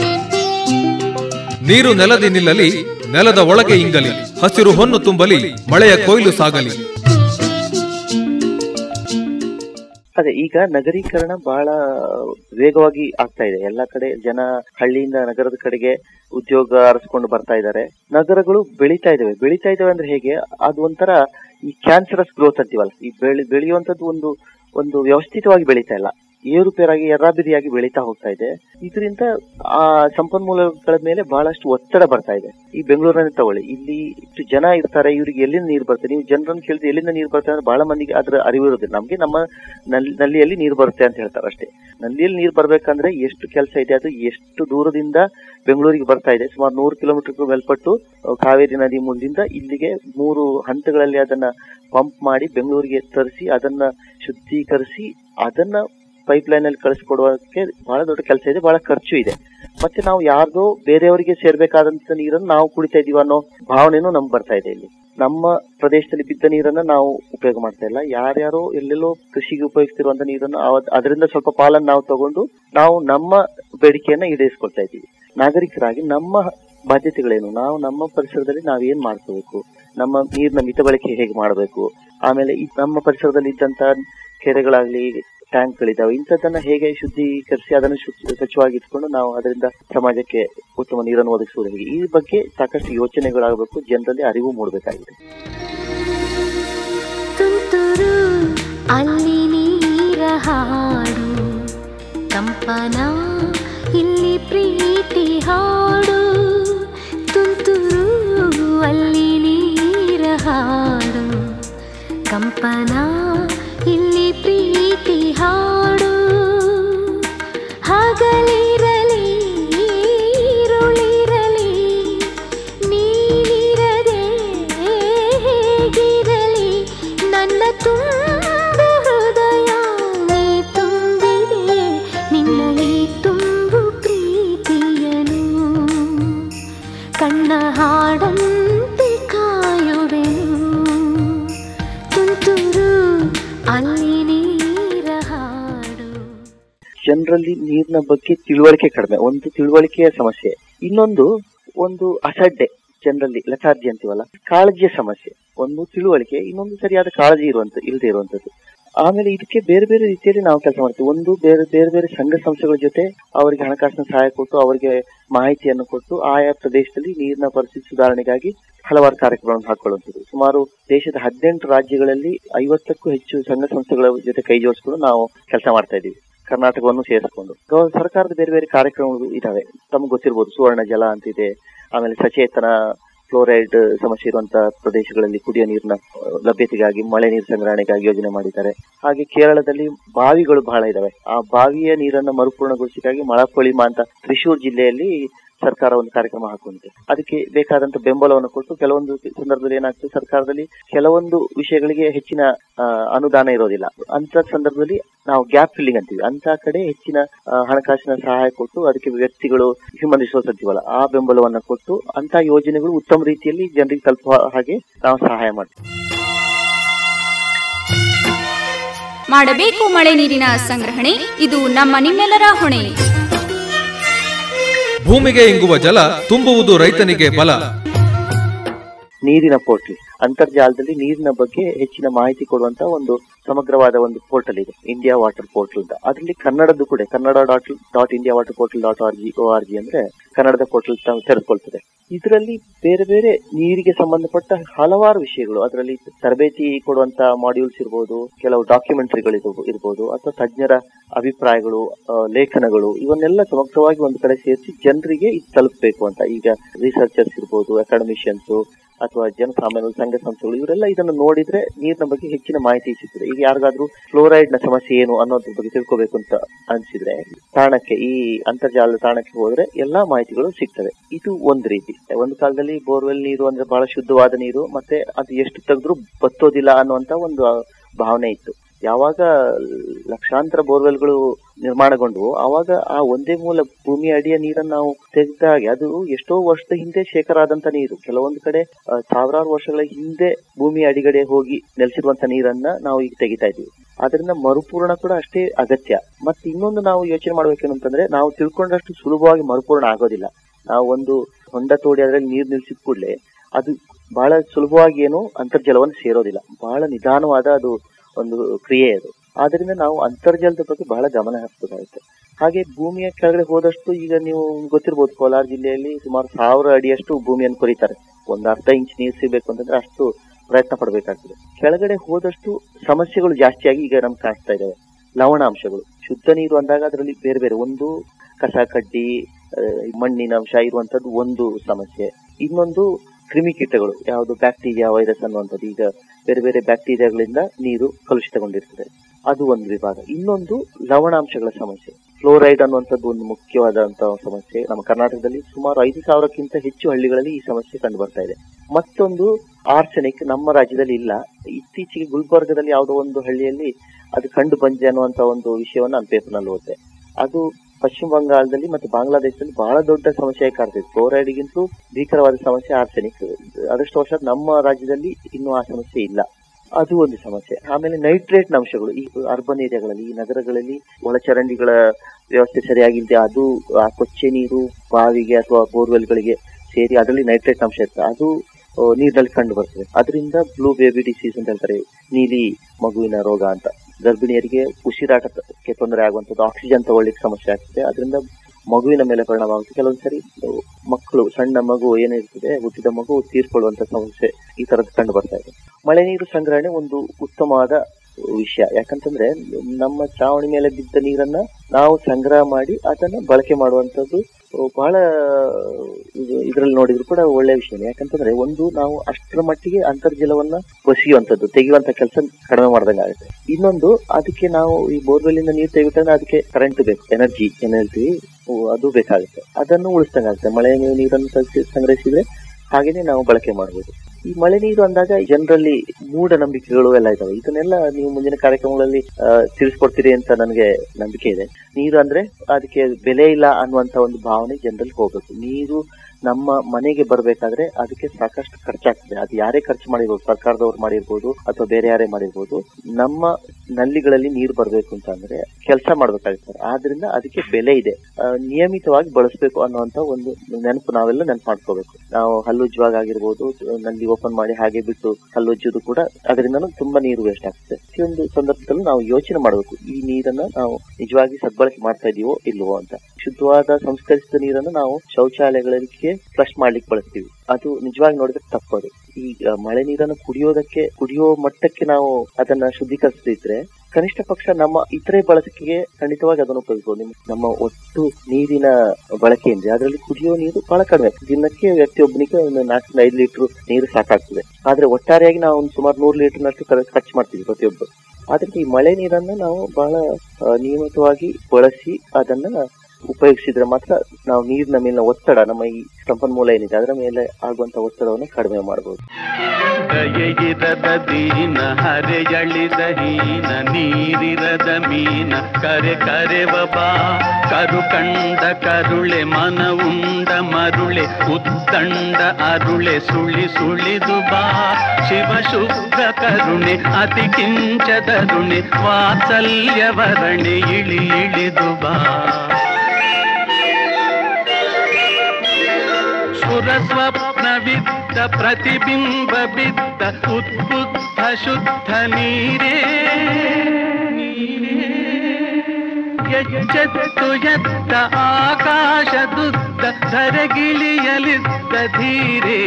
ನೀರು ನೆಲದಿ ನಿಲ್ಲಲಿ ನೆಲದ ಒಳಗೆ ಇಂಗಲಿ ಹಸಿರು ಹೊನ್ನು ತುಂಬಲಿ ಮಳೆಯ ಕೊಯ್ಲು ಸಾಗಲಿ ಅದೇ ಈಗ ನಗರೀಕರಣ ಬಹಳ ವೇಗವಾಗಿ ಆಗ್ತಾ ಇದೆ ಎಲ್ಲ ಕಡೆ ಜನ ಹಳ್ಳಿಯಿಂದ ನಗರದ ಕಡೆಗೆ ಉದ್ಯೋಗ ಅರಸ್ಕೊಂಡು ಬರ್ತಾ ಇದ್ದಾರೆ ನಗರಗಳು ಬೆಳೀತಾ ಇದಾವೆ ಬೆಳೀತಾ ಇದಾವೆ ಅಂದ್ರೆ ಹೇಗೆ ಅದು ಒಂಥರ ಈ ಕ್ಯಾನ್ಸರಸ್ ಗ್ರೋತ್ ಅಂತೀವಲ್ಲ ಈ ಬೆಳಿ ಬೆಳೆಯುವಂತದ್ದು ಒಂದು ಒಂದು ವ್ಯವಸ್ಥಿತವಾಗಿ ಬೆಳೀತಾ ಇಲ್ಲ ಏರುಪೇರಾಗಿ ಎರ್ರಾಬಿರಿಯಾಗಿ ಬೆಳೀತಾ ಹೋಗ್ತಾ ಇದೆ ಇದರಿಂದ ಆ ಸಂಪನ್ಮೂಲಗಳ ಮೇಲೆ ಬಹಳಷ್ಟು ಒತ್ತಡ ಬರ್ತಾ ಇದೆ ಈ ಬೆಂಗಳೂರನ್ನ ತಗೊಳ್ಳಿ ಇಲ್ಲಿ ಇಷ್ಟು ಜನ ಇರ್ತಾರೆ ಇವ್ರಿಗೆ ಎಲ್ಲಿಂದ ನೀರು ಬರುತ್ತೆ ನೀವು ಜನರನ್ನು ಕೇಳಿದ್ರೆ ಎಲ್ಲಿಂದ ನೀರು ಬರುತ್ತೆ ಅಂದ್ರೆ ಬಹಳ ಮಂದಿಗೆ ಅದ್ರ ಅರಿವು ಇರೋದಿಲ್ಲ ನಮ್ಗೆ ನಮ್ಮ ನಲ್ಲಿ ನಲ್ಲಿಯಲ್ಲಿ ನೀರು ಬರುತ್ತೆ ಅಂತ ಹೇಳ್ತಾರೆ ಅಷ್ಟೇ ನಲ್ಲಿಯಲ್ಲಿ ನೀರು ಬರ್ಬೇಕಂದ್ರೆ ಎಷ್ಟು ಕೆಲಸ ಇದೆ ಅದು ಎಷ್ಟು ದೂರದಿಂದ ಬೆಂಗಳೂರಿಗೆ ಬರ್ತಾ ಇದೆ ಸುಮಾರು ನೂರು ಕಿಲೋಮೀಟರ್ ಮೇಲ್ಪಟ್ಟು ಅಹ್, ಕಾವೇರಿ ನದಿ ಮೂಲದಿಂದ ಇಲ್ಲಿಗೆ ಮೂರು ಹಂತಗಳಲ್ಲಿ ಅದನ್ನ ಪಂಪ್ ಮಾಡಿ ಬೆಂಗಳೂರಿಗೆ ತರಿಸಿ ಅದನ್ನ ಶುದ್ಧೀಕರಿಸಿ ಅದನ್ನ ಪೈಪ್ ಲೈನ್ ಅಲ್ಲಿ ಕಳಿಸ್ಕೊಡುವಕ್ಕೆ ಬಹಳ ದೊಡ್ಡ ಕೆಲಸ ಇದೆ ಬಹಳ ಖರ್ಚು ಇದೆ ಮತ್ತೆ ನಾವು ಯಾರ್ದೋ ಬೇರೆಯವರಿಗೆ ಸೇರ್ಬೇಕಾದಂತ ನೀರನ್ನು ನಾವು ಕುಡಿತಾ ಇದೀವಿ ಅನ್ನೋ ಭಾವನೆನೂ ನಮ್ಗೆ ಬರ್ತಾ ಇದೆ ಇಲ್ಲಿ ನಮ್ಮ ಪ್ರದೇಶದಲ್ಲಿ ಬಿದ್ದ ನೀರನ್ನ ನಾವು ಉಪಯೋಗ ಮಾಡ್ತಾ ಇಲ್ಲ ಯಾರ್ಯಾರೋ ಎಲ್ಲೆಲ್ಲೋ ಕೃಷಿಗೆ ಉಪಯೋಗಿಸ್ತಿರುವಂತ ನೀರನ್ನು ಅವತ್- ಅದರಿಂದ ಸ್ವಲ್ಪ ಪಾಲನ್ನು ನಾವು ತಗೊಂಡು ನಾವು ನಮ್ಮ ಬೇಡಿಕೆಯನ್ನ ಈಡೇರಿಸ್ಕೊಳ್ತಾ ಇದ್ದೀವಿ ನಾಗರಿಕರಾಗಿ ನಮ್ಮ ಬಾಧ್ಯತೆಗಳೇನು ನಾವು ನಮ್ಮ ಪರಿಸರದಲ್ಲಿ ನಾವೇನ್ ಮಾಡ್ಕೋಬೇಕು ನಮ್ಮ ನೀರಿನ ಮಿತ ಬಳಕೆ ಹೇಗೆ ಮಾಡಬೇಕು ಆಮೇಲೆ ಈ ನಮ್ಮ ಪರಿಸರದಲ್ಲಿ ಇದ್ದಂತ ಕೆರೆಗಳಾಗ್ಲಿ ಟ್ಯಾಂಕ್ಗಳಿದಾವೆ ಇಂಥದ್ದನ್ನ ಹೇಗೆ ಶುದ್ಧೀಕರಿಸಿ ಅದನ್ನು ಶು- ಸ್ವಚ್ಛವಾಗಿ ಇಟ್ಕೊಂಡು ನಾವು ಅದರಿಂದ ಸಮಾಜಕ್ಕೆ ಉತ್ತಮ ನೀರನ್ನು ಒದಗಿಸುವುದು ಹೇಗೆ ಈ ಬಗ್ಗೆ ಸಾಕಷ್ಟು ಯೋಚನೆಗಳಾಗಬೇಕು ಜನರಲ್ಲಿ ಅರಿವು ಮೂಡಬೇಕಾಗಿದೆ ತುಂತುರು ಅಲ್ಲಿ ನೀರ ಹಾಡು ಕಂಪನ ಇಲ್ಲಿ ಪ್ರೀತಿ ಹಾಡು ತುಂತುರು ಅಲ್ಲಿ ನೀರ ಹಾಡು ಕಂಪನ ಇಲ್ಲಿ ಪ್ರೀತಿ ಹಾಡು ಹಗಲಿರಲಿ ഇരുളിರಲಿ ನೀನಿರದೆ ಹೇಗಿರಲಿ ನನ್ನ ತುಂಬ ಹೃದಯ ನೀ ತುಂಬಿದೆ ನಿನ್ನ ಈ ತುಂಬು ಪ್ರೀತಿಯನು ಕಣ್ಣ ಹಾಡಂತೆ ಕಾಯುವೆನು ತುಂತುರು ಅಲ್ಲಿ ನೀರ ಹಾಡು ಜನರಲ್ಲಿ ನೀರಿನ ಬಗ್ಗೆ ತಿಳುವಳಿಕೆ ಕಡಿಮೆ ಒಂದು ತಿಳುವಳಿಕೆಯ ಸಮಸ್ಯೆ ಇನ್ನೊಂದು ಒಂದು ಅಸಡ್ಡೆ ಜನರಲ್ಲಿ ಲಥಾರ್ಜಿ ಅಂತೀವಲ್ಲ ಕಾಳಜಿಯ ಸಮಸ್ಯೆ ಒಂದು ತಿಳುವಳಿಕೆ ಇನ್ನೊಂದು ಸರಿಯಾದ ಕಾಳಜಿ ಇರುವಂತ ಇಲ್ಲದೆ ಇರುವಂತದ್ದು ಆಮೇಲೆ ಇದಕ್ಕೆ ಬೇರೆ ಬೇರೆ ರೀತಿಯಲ್ಲಿ ನಾವು ಕೆಲಸ ಮಾಡ್ತೀವಿ ಒಂದು ಬೇರೆ ಬೇರೆ ಬೇರೆ ಸಂಘ ಸಂಸ್ಥೆಗಳ ಜೊತೆ ಅವರಿಗೆ ಹಣಕಾಸಿನ ಸಹಾಯ ಕೊಟ್ಟು ಅವರಿಗೆ ಮಾಹಿತಿಯನ್ನು ಕೊಟ್ಟು ಆಯಾ ಪ್ರದೇಶದಲ್ಲಿ ನೀರಿನ ಪರಿಸ್ಥಿತಿ ಸುಧಾರಣೆಗಾಗಿ ಹಲವಾರು ಕಾರ್ಯಕ್ರಮಗಳನ್ನು ಹಾಕೊಳ್ಳುವಂಥದ್ದು ಸುಮಾರು ದೇಶದ ಹದಿನೆಂಟು ರಾಜ್ಯಗಳಲ್ಲಿ ಐವತ್ತಕ್ಕೂ ಹೆಚ್ಚು ಸಂಘ ಸಂಸ್ಥೆಗಳ ಜೊತೆ ಕೈ ಜೋಡಿಸ್ಕೊಂಡು ನಾವು ಕೆಲಸ ಮಾಡ್ತಾ ಇದ್ದೀವಿ ಕರ್ನಾಟಕವನ್ನು ಸೇರಿಸಿಕೊಂಡು ಗೌ- ಸರ್ಕಾರದ ಬೇರೆ ಬೇರೆ ಕಾರ್ಯಕ್ರಮಗಳು ಇದಾವೆ ತಮ್ಗೆ ಗೊತ್ತಿರ್ಬೋದು ಸುವರ್ಣ ಜಲ ಅಂತಿದೆ ಆಮೇಲೆ ಸಚೇತನ ಫ್ಲೋರೈಡ್ ಸಮಸ್ಯೆ ಇರುವಂತಹ ಪ್ರದೇಶಗಳಲ್ಲಿ ಕುಡಿಯೋ ನೀರಿನ ಅಹ್, ಲಭ್ಯತೆಗಾಗಿ ಮಳೆ ನೀರು ಸಂಗ್ರಹಣೆಗಾಗಿ ಯೋಜನೆ ಮಾಡಿದ್ದಾರೆ ಹಾಗೆ ಕೇರಳದಲ್ಲಿ ಬಾವಿಗಳು ಬಹಳ ಇದಾವೆ ಆ ಬಾವಿಯ ನೀರನ್ನು ಮರುಪೂರ್ಣಗೊಳಿಸಿಗಾಗಿ ಮಳಪೊಳಿಮ ಅಂತ ತ್ರಿಶೂರ್ ಜಿಲ್ಲೆಯಲ್ಲಿ ಸರ್ಕಾರ ಒಂದು ಕಾರ್ಯಕ್ರಮ ಹಾಕೊಂಡಿದೆ ಅದಕ್ಕೆ ಬೇಕಾದಂತ ಬೆಂಬಲವನ್ನು ಕೊಟ್ಟು ಕೆಲವೊಂದು ಸಂದರ್ಭದಲ್ಲಿ ಏನಾಗ್ತದೆ ಸರ್ಕಾರದಲ್ಲಿ ಕೆಲವೊಂದು ವಿಷಯಗಳಿಗೆ ಹೆಚ್ಚಿನ ಆ, ಅನುದಾನ ಇರೋದಿಲ್ಲ ಅಂತ ಸಂದರ್ಭದಲ್ಲಿ ನಾವು ಗ್ಯಾಪ್ ಫಿಲ್ಲಿಂಗ್ ಅಂತೀವಿ ಅಂತ ಕಡೆ ಹೆಚ್ಚಿನ ಆ, ಹಣಕಾಸಿನ ಸಹಾಯ ಕೊಟ್ಟು ಅದಕ್ಕೆ ವ್ಯಕ್ತಿಗಳು ಹ್ಯೂಮನ್ ರಿಸೋರ್ಸ್ ಅಂತೀವಲ್ಲ ಆ ಬೆಂಬಲವನ್ನ ಕೊಟ್ಟು ಅಂತ ಯೋಜನೆಗಳು ಉತ್ತಮ ರೀತಿಯಲ್ಲಿ ಜನರಿಗೆ ತಲುಪುವ ಹಾಗೆ ನಾವು ಸಹಾಯ ಮಾಡ್ತೀವಿ ಮಾಡಬೇಕು ಮಳೆ ನೀರಿನ ಸಂಗ್ರಹಣೆ ಇದು ನಮ್ಮ ನಿಮ್ಮೆಲ್ಲರ ಹೊಣೆ ಭೂಮಿಗೆ ಇಂಗುವ ಜಲ ತುಂಬುವುದು ರೈತನಿಗೆ ಬಲ ನೀರಿನ ಪೋರ್ಟಲ್ ಅಂತರ್ಜಾಲದಲ್ಲಿ ನೀರಿನ ಬಗ್ಗೆ ಹೆಚ್ಚಿನ ಮಾಹಿತಿ ಕೊಡುವಂತ ಒಂದು ಸಮಗ್ರವಾದ ಒಂದು ಪೋರ್ಟಲ್ ಇದೆ ಇಂಡಿಯಾ ವಾಟರ್ ಪೋರ್ಟಲ್ ಅಂತ ಅದರಲ್ಲಿ ಕನ್ನಡದ್ದು ಕೂಡ Kannada dot dot India water portal dot R G O R G ಅಂದ್ರೆ ಕನ್ನಡದ ಪೋರ್ಟಲ್ ತೆರೆದುಕೊಳ್ತದೆ ಇದರಲ್ಲಿ ಬೇರೆ ಬೇರೆ ನೀರಿಗೆ ಸಂಬಂಧಪಟ್ಟ ಹಲವಾರು ವಿಷಯಗಳು ಅದರಲ್ಲಿ ತರಬೇತಿ ಕೊಡುವಂತ ಮಾಡ್ಯೂಲ್ಸ್ ಇರ್ಬೋದು ಕೆಲವು ಡಾಕ್ಯುಮೆಂಟರಿಗಳು ಇರ್ಬೋದು ಅಥವಾ ತಜ್ಞರ ಅಭಿಪ್ರಾಯಗಳು ಆ, ಲೇಖನಗಳು ಇವನ್ನೆಲ್ಲ ಸಮಗ್ರವಾಗಿ ಒಂದು ಕಡೆ ಸೇರಿಸಿ ಜನರಿಗೆ ಇದು ತಲುಪಬೇಕು ಅಂತ ಈಗ ರಿಸರ್ಚರ್ಸ್ ಇರ್ಬೋದು ಅಕಾಡೆಮಿಷಿಯನ್ಸ್ ಅಥವಾ ಜನಸಾಮಾನ್ಯರು ಸಂಘ ಸಂಸ್ಥೆಗಳು ಇವರೆಲ್ಲ ಇದನ್ನು ನೋಡಿದ್ರೆ ನೀರಿನ ಬಗ್ಗೆ ಹೆಚ್ಚಿನ ಮಾಹಿತಿ ಸಿಗ್ತದೆ ಈಗ ಯಾರಿಗಾದ್ರೂ ಫ್ಲೋರೈಡ್ ನ ಸಮಸ್ಯೆ ಏನು ಅನ್ನೋದ್ರ ಬಗ್ಗೆ ತಿಳ್ಕೊಬೇಕು ಅಂತ ಅನ್ಸಿದ್ರೆ ತಾಣಕ್ಕೆ ಈ ಅಂತರ್ಜಾಲದ ತಾಣಕ್ಕೆ ಹೋದ್ರೆ ಎಲ್ಲಾ ಮಾಹಿತಿಗಳು ಸಿಗ್ತವೆ ಇದು ಒಂದು ರೀತಿ ಒಂದು ಕಾಲದಲ್ಲಿ ಬೋರ್ವೆಲ್ ನೀರು ಅಂದ್ರೆ ಬಹಳ ಶುದ್ಧವಾದ ನೀರು ಮತ್ತೆ ಅದು ಎಷ್ಟು ತೆಗೆದ್ರೂ ಬತ್ತೋದಿಲ್ಲ ಅನ್ನುವಂತ ಒಂದು ಭಾವನೆ ಇತ್ತು ಯಾವಾಗ ಲಕ್ಷಾಂತರ ಬೋರ್ವೆಲ್ಗಳು ನಿರ್ಮಾಣಗೊಂಡು ಆವಾಗ ಆ ಒಂದೇ ಮೂಲ ಭೂಮಿ ಅಡಿಯ ನೀರನ್ನು ನಾವು ತೆಗೆದಾಗೆ ಅದು ಎಷ್ಟೋ ವರ್ಷದ ಹಿಂದೆ ಶೇಖರ ಆದಂತ ನೀರು ಕೆಲವೊಂದು ಕಡೆ ಆ, ಸಾವಿರಾರು ವರ್ಷಗಳ ಹಿಂದೆ ಭೂಮಿ ಅಡಿಗಡೆ ಹೋಗಿ ನೆಲೆಸಿರುವಂತ ನೀರನ್ನ ನಾವು ಈಗ ತೆಗಿತಾ ಇದೀವಿ ಅದರಿಂದ ಮರುಪೂರ್ಣ ಕೂಡ ಅಷ್ಟೇ ಅಗತ್ಯ ಮತ್ತೆ ಇನ್ನೊಂದು ನಾವು ಯೋಚನೆ ಮಾಡ್ಬೇಕೇನು ಅಂತಂದ್ರೆ ನಾವು ತಿಳ್ಕೊಂಡಷ್ಟು ಸುಲಭವಾಗಿ ಮರುಪೂರ್ಣ ಆಗೋದಿಲ್ಲ ನಾವು ಒಂದು ಹೊಂಡ ತೋಡಿ ಅದರಲ್ಲಿ ನೀರು ನಿಲ್ಸಿದ ಕೂಡಲೇ ಅದು ಬಹಳ ಸುಲಭವಾಗಿ ಏನು ಅಂತರ್ಜಲವನ್ನು ಸೇರೋದಿಲ್ಲ ಬಹಳ ನಿಧಾನವಾದ ಅದು ಒಂದು ಕ್ರಿಯೆ ಅದು ಆದ್ರಿಂದ ನಾವು ಅಂತರ್ಜಲದ ಬಗ್ಗೆ ಬಹಳ ಗಮನ ಹರಿಸಬೇಕಾಗುತ್ತೆ ಹಾಗೆ ಭೂಮಿಯ ಕೆಳಗಡೆ ಹೋದಷ್ಟು ಈಗ ನೀವು ಗೊತ್ತಿರ್ಬೋದು ಕೋಲಾರ ಜಿಲ್ಲೆಯಲ್ಲಿ ಸುಮಾರು ಸಾವಿರ ಅಡಿಯಷ್ಟು ಭೂಮಿಯನ್ನು ಕೊರೀತಾರೆ ಒಂದು ಅರ್ಧ ಇಂಚ್ ನೀರು ಸಿಗಬೇಕು ಅಂತಂದ್ರೆ ಅಷ್ಟು ಪ್ರಯತ್ನ ಪಡಬೇಕಾಗ್ತದೆ ಕೆಳಗಡೆ ಹೋದಷ್ಟು ಸಮಸ್ಯೆಗಳು ಜಾಸ್ತಿಯಾಗಿ ಈಗ ನಮ್ಗೆ ಕಾಣಿಸ್ತಾ ಇದ್ದಾವೆ ಲವಣಾಂಶಗಳು ಶುದ್ಧ ನೀರು ಅಂದಾಗ ಅದರಲ್ಲಿ ಬೇರೆ ಬೇರೆ ಒಂದು ಕಸ ಕಡ್ಡಿ ಆ, ಮಣ್ಣಿನ ಅಂಶ ಇರುವಂತದ್ದು ಒಂದು ಸಮಸ್ಯೆ ಇನ್ನೊಂದು ಕ್ರಿಮಿಕೀಟಗಳು ಯಾವುದು ಬ್ಯಾಕ್ಟೀರಿಯಾ ವೈರಸ್ ಅನ್ನುವಂಥದ್ದು ಈಗ ಬೇರೆ ಬೇರೆ ಬ್ಯಾಕ್ಟೀರಿಯಾಗಳಿಂದ ನೀರು ಕಲುಷಿತಗೊಂಡಿರ್ತದೆ ಅದು ಒಂದು ವಿಭಾಗ ಇನ್ನೊಂದು ಲವಣಾಂಶಗಳ ಸಮಸ್ಯೆ ಫ್ಲೋರೈಡ್ ಅನ್ನುವಂಥದ್ದು ಒಂದು ಮುಖ್ಯವಾದಂತಹ ಸಮಸ್ಯೆ ನಮ್ಮ ಕರ್ನಾಟಕದಲ್ಲಿ ಸುಮಾರು ಐದು ಸಾವಿರಕ್ಕಿಂತ ಹೆಚ್ಚು ಹಳ್ಳಿಗಳಲ್ಲಿ ಈ ಸಮಸ್ಯೆ ಕಂಡು ಬರ್ತಾ ಇದೆ ಮತ್ತೊಂದು ಆರ್ಸೆನಿಕ್ ನಮ್ಮ ರಾಜ್ಯದಲ್ಲಿ ಇಲ್ಲ ಇತ್ತೀಚೆಗೆ ಗುಲ್ಬರ್ಗದಲ್ಲಿ ಯಾವುದೋ ಒಂದು ಹಳ್ಳಿಯಲ್ಲಿ ಅದು ಕಂಡು ಬಂದಿದೆ ಅನ್ನುವಂತ ಒಂದು ವಿಷಯವನ್ನ ನಾನು ಪೇಪರ್ನಲ್ಲಿ ಓದಿದೆ ಅದು ಪಶ್ಚಿಮ ಬಂಗಾಳದಲ್ಲಿ ಮತ್ತು ಬಾಂಗ್ಲಾದೇಶದಲ್ಲಿ ಬಹಳ ದೊಡ್ಡ ಸಮಸ್ಯೆ ಕಾಡ್ತಿದೆ ಫ್ಲೋರೈಡ್ಗಿಂತಲೂ ಭೀಕರವಾದ ಸಮಸ್ಯೆ ಆರ್ಸೆನಿಕ್ ಅದಷ್ಟು ವರ್ಷ ನಮ್ಮ ರಾಜ್ಯದಲ್ಲಿ ಇನ್ನೂ ಆ ಸಮಸ್ಯೆ ಇಲ್ಲ ಅದು ಒಂದು ಸಮಸ್ಯೆ ಆಮೇಲೆ ನೈಟ್ರೇಟ್ ಅಂಶಗಳು ಈ ಅರ್ಬನ್ ಏರಿಯಾಗಳಲ್ಲಿ ಈ ನಗರಗಳಲ್ಲಿ ಒಳಚರಂಡಿಗಳ ವ್ಯವಸ್ಥೆ ಸರಿಯಾಗಿಲ್ಲದೆ ಅದು ಆ ಕೊಚ್ಚೆ ನೀರು ಬಾವಿಗೆ ಅಥವಾ ಬೋರ್ವೆಲ್ಗಳಿಗೆ ಸೇರಿ ಅದರಲ್ಲಿ ನೈಟ್ರೇಟ್ ಅಂಶ ಇರ್ತದೆ ಅದು ಆ, ನೀರಿನಲ್ಲಿ ಕಂಡು ಬರ್ತದೆ ಅದರಿಂದ ಬ್ಲೂ ಬೇಬಿ ಡಿಸೀಸ್ ಅಂತ ಹೇಳ್ತಾರೆ ನೀಲಿ ಮಗುವಿನ ರೋಗ ಅಂತ ಗರ್ಭಿಣಿಯರಿಗೆ ಉಸಿರಾಟಕ್ಕೆ ತೊಂದರೆ ಆಗುವಂಥದ್ದು ಆಕ್ಸಿಜನ್ ತಗೊಳ್ಳಿಕ್ಕೆ ಸಮಸ್ಯೆ ಆಗ್ತದೆ ಅದರಿಂದ ಮಗುವಿನ ಮೇಲೆ ಪರಿಣಾಮ ಆಗುತ್ತೆ ಕೆಲವೊಂದ್ಸರಿ ಮಕ್ಕಳು ಸಣ್ಣ ಮಗು ಏನಿರ್ತದೆ ಹುಟ್ಟಿದ ಮಗು ತೀರ್ಕೊಳ್ಳುವಂತ ಸಮಸ್ಯೆ ಈ ತರದ್ದು ಕಂಡು ಬರ್ತಾ ಇದೆ ಮಳೆ ನೀರು ಸಂಗ್ರಹಣೆ ಒಂದು ಉತ್ತಮವಾದ ವಿಷಯ ಯಾಕಂತಂದ್ರೆ ನಮ್ಮ ಚಾವಣಿ ಮೇಲೆ ಬಿದ್ದ ನೀರನ್ನ ನಾವು ಸಂಗ್ರಹ ಮಾಡಿ ಅದನ್ನ ಬಳಕೆ ಮಾಡುವಂತದ್ದು ಬಹಳ ಇದರಲ್ಲಿ ನೋಡಿದ್ರು ಕೂಡ ಒಳ್ಳೆ ವಿಷಯ ಯಾಕಂತಂದ್ರೆ ಒಂದು ನಾವು ಅಷ್ಟರ ಮಟ್ಟಿಗೆ ಅಂತರ್ಜಲವನ್ನ ಬಸಿಯುವಂತದ್ದು ತೆಗೆಯುವಂತ ಕೆಲಸ ಕಡಿಮೆ ಮಾಡ್ದಂಗೆ ಆಗುತ್ತೆ ಇನ್ನೊಂದು ಅದಕ್ಕೆ ನಾವು ಈ ಬೋರ್ವೆಲ್ ಇಂದ ನೀರು ತೆಗಿಬೇಕಂದ್ರೆ ಅದಕ್ಕೆ ಕರೆಂಟ್ ಬೇಕು ಎನರ್ಜಿ ಏನ್ ಹೇಳ್ತೀವಿ ಓ, ಅದು ಬೇಕಾಗುತ್ತೆ ಅದನ್ನು ಉಳಿಸ್ದಂಗಾಗುತ್ತೆ ಮಳೆ ನೀರನ್ನು ಸಂಗ್ರಹಿಸಿ- ಸಂಗ್ರಹಿಸಿದ್ರೆ ಹಾಗೇನೆ ನಾವು ಬಳಕೆ ಮಾಡಬಹುದು ಈ ಮಳೆ ನೀರು ಅಂದಾಗ ಜನರಲ್ಲಿ ಮೂಢನಂಬಿಕೆಗಳು ಎಲ್ಲ ಇದಾವೆ ಇದನ್ನೆಲ್ಲ ನೀವು ಮುಂದಿನ ಕಾರ್ಯಕ್ರಮಗಳಲ್ಲಿ ಆ, ತಿಳಿಸ್ಕೊಡ್ತೀರಿ ಅಂತ ನನಗೆ ನಂಬಿಕೆ ಇದೆ ನೀರು ಅಂದ್ರೆ ಅದಕ್ಕೆ ಬೆಲೆ ಇಲ್ಲ ಅನ್ನುವಂತ ಒಂದು ಭಾವನೆ ಜನರಲ್ಲಿ ಹೋಗ್ಬೇಕು ನೀರು ನಮ್ಮ ಮನೆಗೆ ಬರ್ಬೇಕಾದ್ರೆ ಅದಕ್ಕೆ ಸಾಕಷ್ಟು ಖರ್ಚಾಗ್ತದೆ ಅದು ಯಾರೇ ಖರ್ಚು ಮಾಡಿರ್ಬೋದು ಸರ್ಕಾರದವ್ರು ಮಾಡಿರ್ಬೋದು ಅಥವಾ ಬೇರೆ ಯಾರೇ ಮಾಡಿರ್ಬೋದು ನಮ್ಮ ನಲ್ಲಿಗಳಲ್ಲಿ ನೀರು ಬರ್ಬೇಕು ಅಂತ ಅಂದ್ರೆ ಕೆಲಸ ಮಾಡ್ಬೇಕಾಗುತ್ತೆ ಆದ್ರಿಂದ ಅದಕ್ಕೆ ಬೆಲೆ ಇದೆ ಆ, ನಿಯಮಿತವಾಗಿ ಬಳಸಬೇಕು ಅನ್ನುವಂತ ಒಂದು ನೆನಪು ನಾವೆಲ್ಲ ನೆನಪು ಮಾಡ್ಕೋಬೇಕು ನಾವು ಹಲ್ಲುಜ್ಜುವಾಗ ಆಗಿರ್ಬೋದು ನಲ್ಲಿ ಓಪನ್ ಮಾಡಿ ಹಾಗೆ ಬಿಟ್ಟು ಹಲ್ಲುಜ್ಜೋದು ಕೂಡ ಅದರಿಂದನೂ ತುಂಬಾ ನೀರು ವೇಸ್ಟ್ ಆಗ್ತದೆ ಪ್ರತಿಯೊಂದು ಸಂದರ್ಭದಲ್ಲೂ ನಾವು ಯೋಚನೆ ಮಾಡಬೇಕು ಈ ನೀರನ್ನ ನಾವು ನಿಜವಾಗಿ ಸದ್ಬಳಕೆ ಮಾಡ್ತಾ ಇದೀವೋ ಇಲ್ವೋ ಅಂತ ಶುದ್ಧವಾದ ಸಂಸ್ಕರಿಸಿದ ನೀರನ್ನು ನಾವು ಶೌಚಾಲಯಗಳಿಗೆ ಫ್ಲಶ್ ಮಾಡ್ಲಿಕ್ಕೆ ಬಳಸ್ತೀವಿ ಅದು ನಿಜವಾಗಿ ನೋಡಿದ್ರೆ ತಪ್ಪದು ಈ ಆ, ಮಳೆ ನೀರನ್ನು ಕುಡಿಯೋದಕ್ಕೆ ಕುಡಿಯೋ ಮಟ್ಟಕ್ಕೆ ನಾವು ಅದನ್ನ ಶುದ್ಧೀಕರಿಸದಿದ್ರೆ ಕನಿಷ್ಠ ಪಕ್ಷ ನಮ್ಮ ಇತರೆ ಬಳಕೆಗೆ ಖಂಡಿತವಾಗಿ ಅದನ್ನು ಉಪಯೋಗಿಸಬಹುದು ನಿಮ್- ನಮ್ಮ ಒಟ್ಟು ನೀರಿನ ಬಳಕೆ ಏನಿದೆ ಅದರಲ್ಲಿ ಕುಡಿಯೋ ನೀರು ಬಹಳ ಕಡಿಮೆ ದಿನಕ್ಕೆ ವ್ಯಕ್ತಿಯೊಬ್ಬನಿಗೆ ಒಂದು ನಾಲ್ಕರಿಂದ ಐದು ಲೀಟರ್ ನೀರು ಸಾಕಾಗ್ತದೆ ಆದ್ರೆ ಒಟ್ಟಾರೆಯಾಗಿ ನಾವು ಒಂದು ಸುಮಾರು ನೂರು ಲೀಟರ್ನಷ್ಟು ಖರ್ಚು ಖರ್ಚು ಮಾಡ್ತೀವಿ ಪ್ರತಿಯೊಬ್ಬರು ಆದ್ರಿಂದ ಈ ಮಳೆ ನೀರನ್ನ ನಾವು ಬಹಳ ಆ, ನಿಯಮಿತವಾಗಿ ಬಳಸಿ ಅದನ್ನ ಉಪಯೋಗಿಸಿದ್ರೆ ಮಾತ್ರ ನಾವು ನೀರಿನ ಮೇಲಿನ ಒತ್ತಡ ನಮ್ಮ ಈ ಸಂಪನ್ಮೂಲ ಏನಿದೆ ಅದರ ಮೇಲೆ ಆಗುವಂತ ಒತ್ತಡವನ್ನು ಕಡಿಮೆ ಮಾಡಬಹುದು ದಯೆಗಿರದ ದೀನ ಹರೆಯಳಿದ ಹೀನ ನೀರಿರದ ಮೀನ ಕರೆ ಕರೆವ ಬಾ ಕರು ಕಂಡ ಕರುಳೆ ಮನ ಉಂಡ ಮರುಳೆ ಉದ್ದಂಡ ಅರುಳೆ ಸುಳಿ ಸುಳಿದು ಬಾ ಶಿವ ಶುದ್ಧ ಕರುಣೆ ಅತಿ ಕಿಂಚದರುಣೆ ವಾತ್ಸಲ್ಯವರಣೆ ಇಳಿ ಇಳಿದು ಬಾ ಸುರಸ್ವಪ್ನವಿದ್ದ ಪ್ರತಿಬಿಂಬ ಬಿದ್ದ ಉದ್ಬುದ್ಧ ಶುದ್ಧ ನೀರೇ ಎಚ್ಚೆತ್ತು ಎದ್ದ ಆಕಾಶದುದ್ದ ಧರಗಿಳಿಯಲಿದ್ದ ಧೀರೇ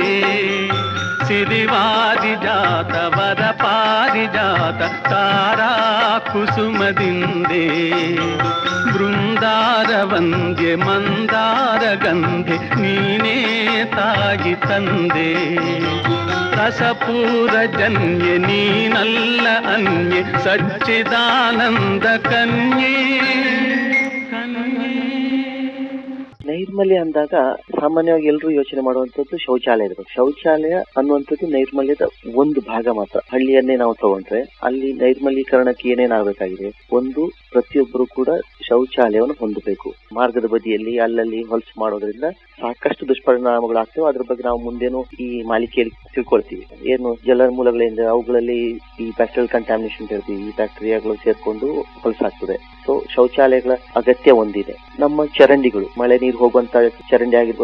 ಸಿರಿವಾರಿಜಾತ ವರ ಪಾರಿಜಾತ ತಾರಾ ಕುಸುಮದಿಂದೇ ಬೃಂದಾರ ವಂದ್ಯೆ ಮಂದಾರ ಗಂಧೆ ನೀನೇ ತಾಗಿ ತಂದೆ ರಸಪೂರ ಜನ್ಯೆ ನೀನಲ್ಲ ಅನ್ಯೆ ಸಚ್ಚಿದಾನಂದ ಕನ್ಯೆ ನೈರ್ಮಲ್ಯ ಅಂದಾಗ ಸಾಮಾನ್ಯವಾಗಿ ಎಲ್ಲರೂ ಯೋಚನೆ ಮಾಡುವಂತದ್ದು ಶೌಚಾಲಯ ಇರಬೇಕು ಶೌಚಾಲಯ ಅನ್ನುವಂಥದ್ದು ನೈರ್ಮಲ್ಯದ ಒಂದು ಭಾಗ ಮಾತ್ರ ಹಳ್ಳಿಯನ್ನೇ ನಾವು ತಗೊಂಡ್ರೆ ಅಲ್ಲಿ ನೈರ್ಮಲೀಕರಣಕ್ಕೆ ಏನೇನಾಗಬೇಕಾಗಿದೆ ಒಂದು ಪ್ರತಿಯೊಬ್ಬರು ಕೂಡ ಶೌಚಾಲಯವನ್ನು ಹೊಂದಬೇಕು ಮಾರ್ಗದ ಬದಿಯಲ್ಲಿ ಅಲ್ಲಲ್ಲಿ ಹೊಲಸು ಮಾಡೋದ್ರಿಂದ ಸಾಕಷ್ಟು ದುಷ್ಪರಿಣಾಮಗಳಾಗ್ತವೆ ಅದ್ರ ಬಗ್ಗೆ ನಾವು ಮುಂದೇನು ಈ ಮಾಲಿಕೆಯಲ್ಲಿ ತಿಳ್ಕೊಳ್ತೀವಿ ಏನು ಜಲ ಮೂಲಗಳಿಂದ ಅವುಗಳಲ್ಲಿ ಈ ಬ್ಯಾಕ್ಟೀರಿಯಲ್ ಕಂಟಾಮಿನೇಷನ್ ಹೇಳ್ತೀವಿ ಈ ಬ್ಯಾಕ್ಟೀರಿಯಾಗಳು ಸೇರ್ಕೊಂಡು ಹೊಲಸಾಗ್ತದೆ ಸೊ ಶೌಚಾಲಯಗಳ ಅಗತ್ಯ ಒಂದಿದೆ ನಮ್ಮ ಚರಂಡಿಗಳು ಮಳೆ ನೀರು ಹೋಗುವಂತ ಚರಂಡಿ ಆಗಿರ್ಬೋದು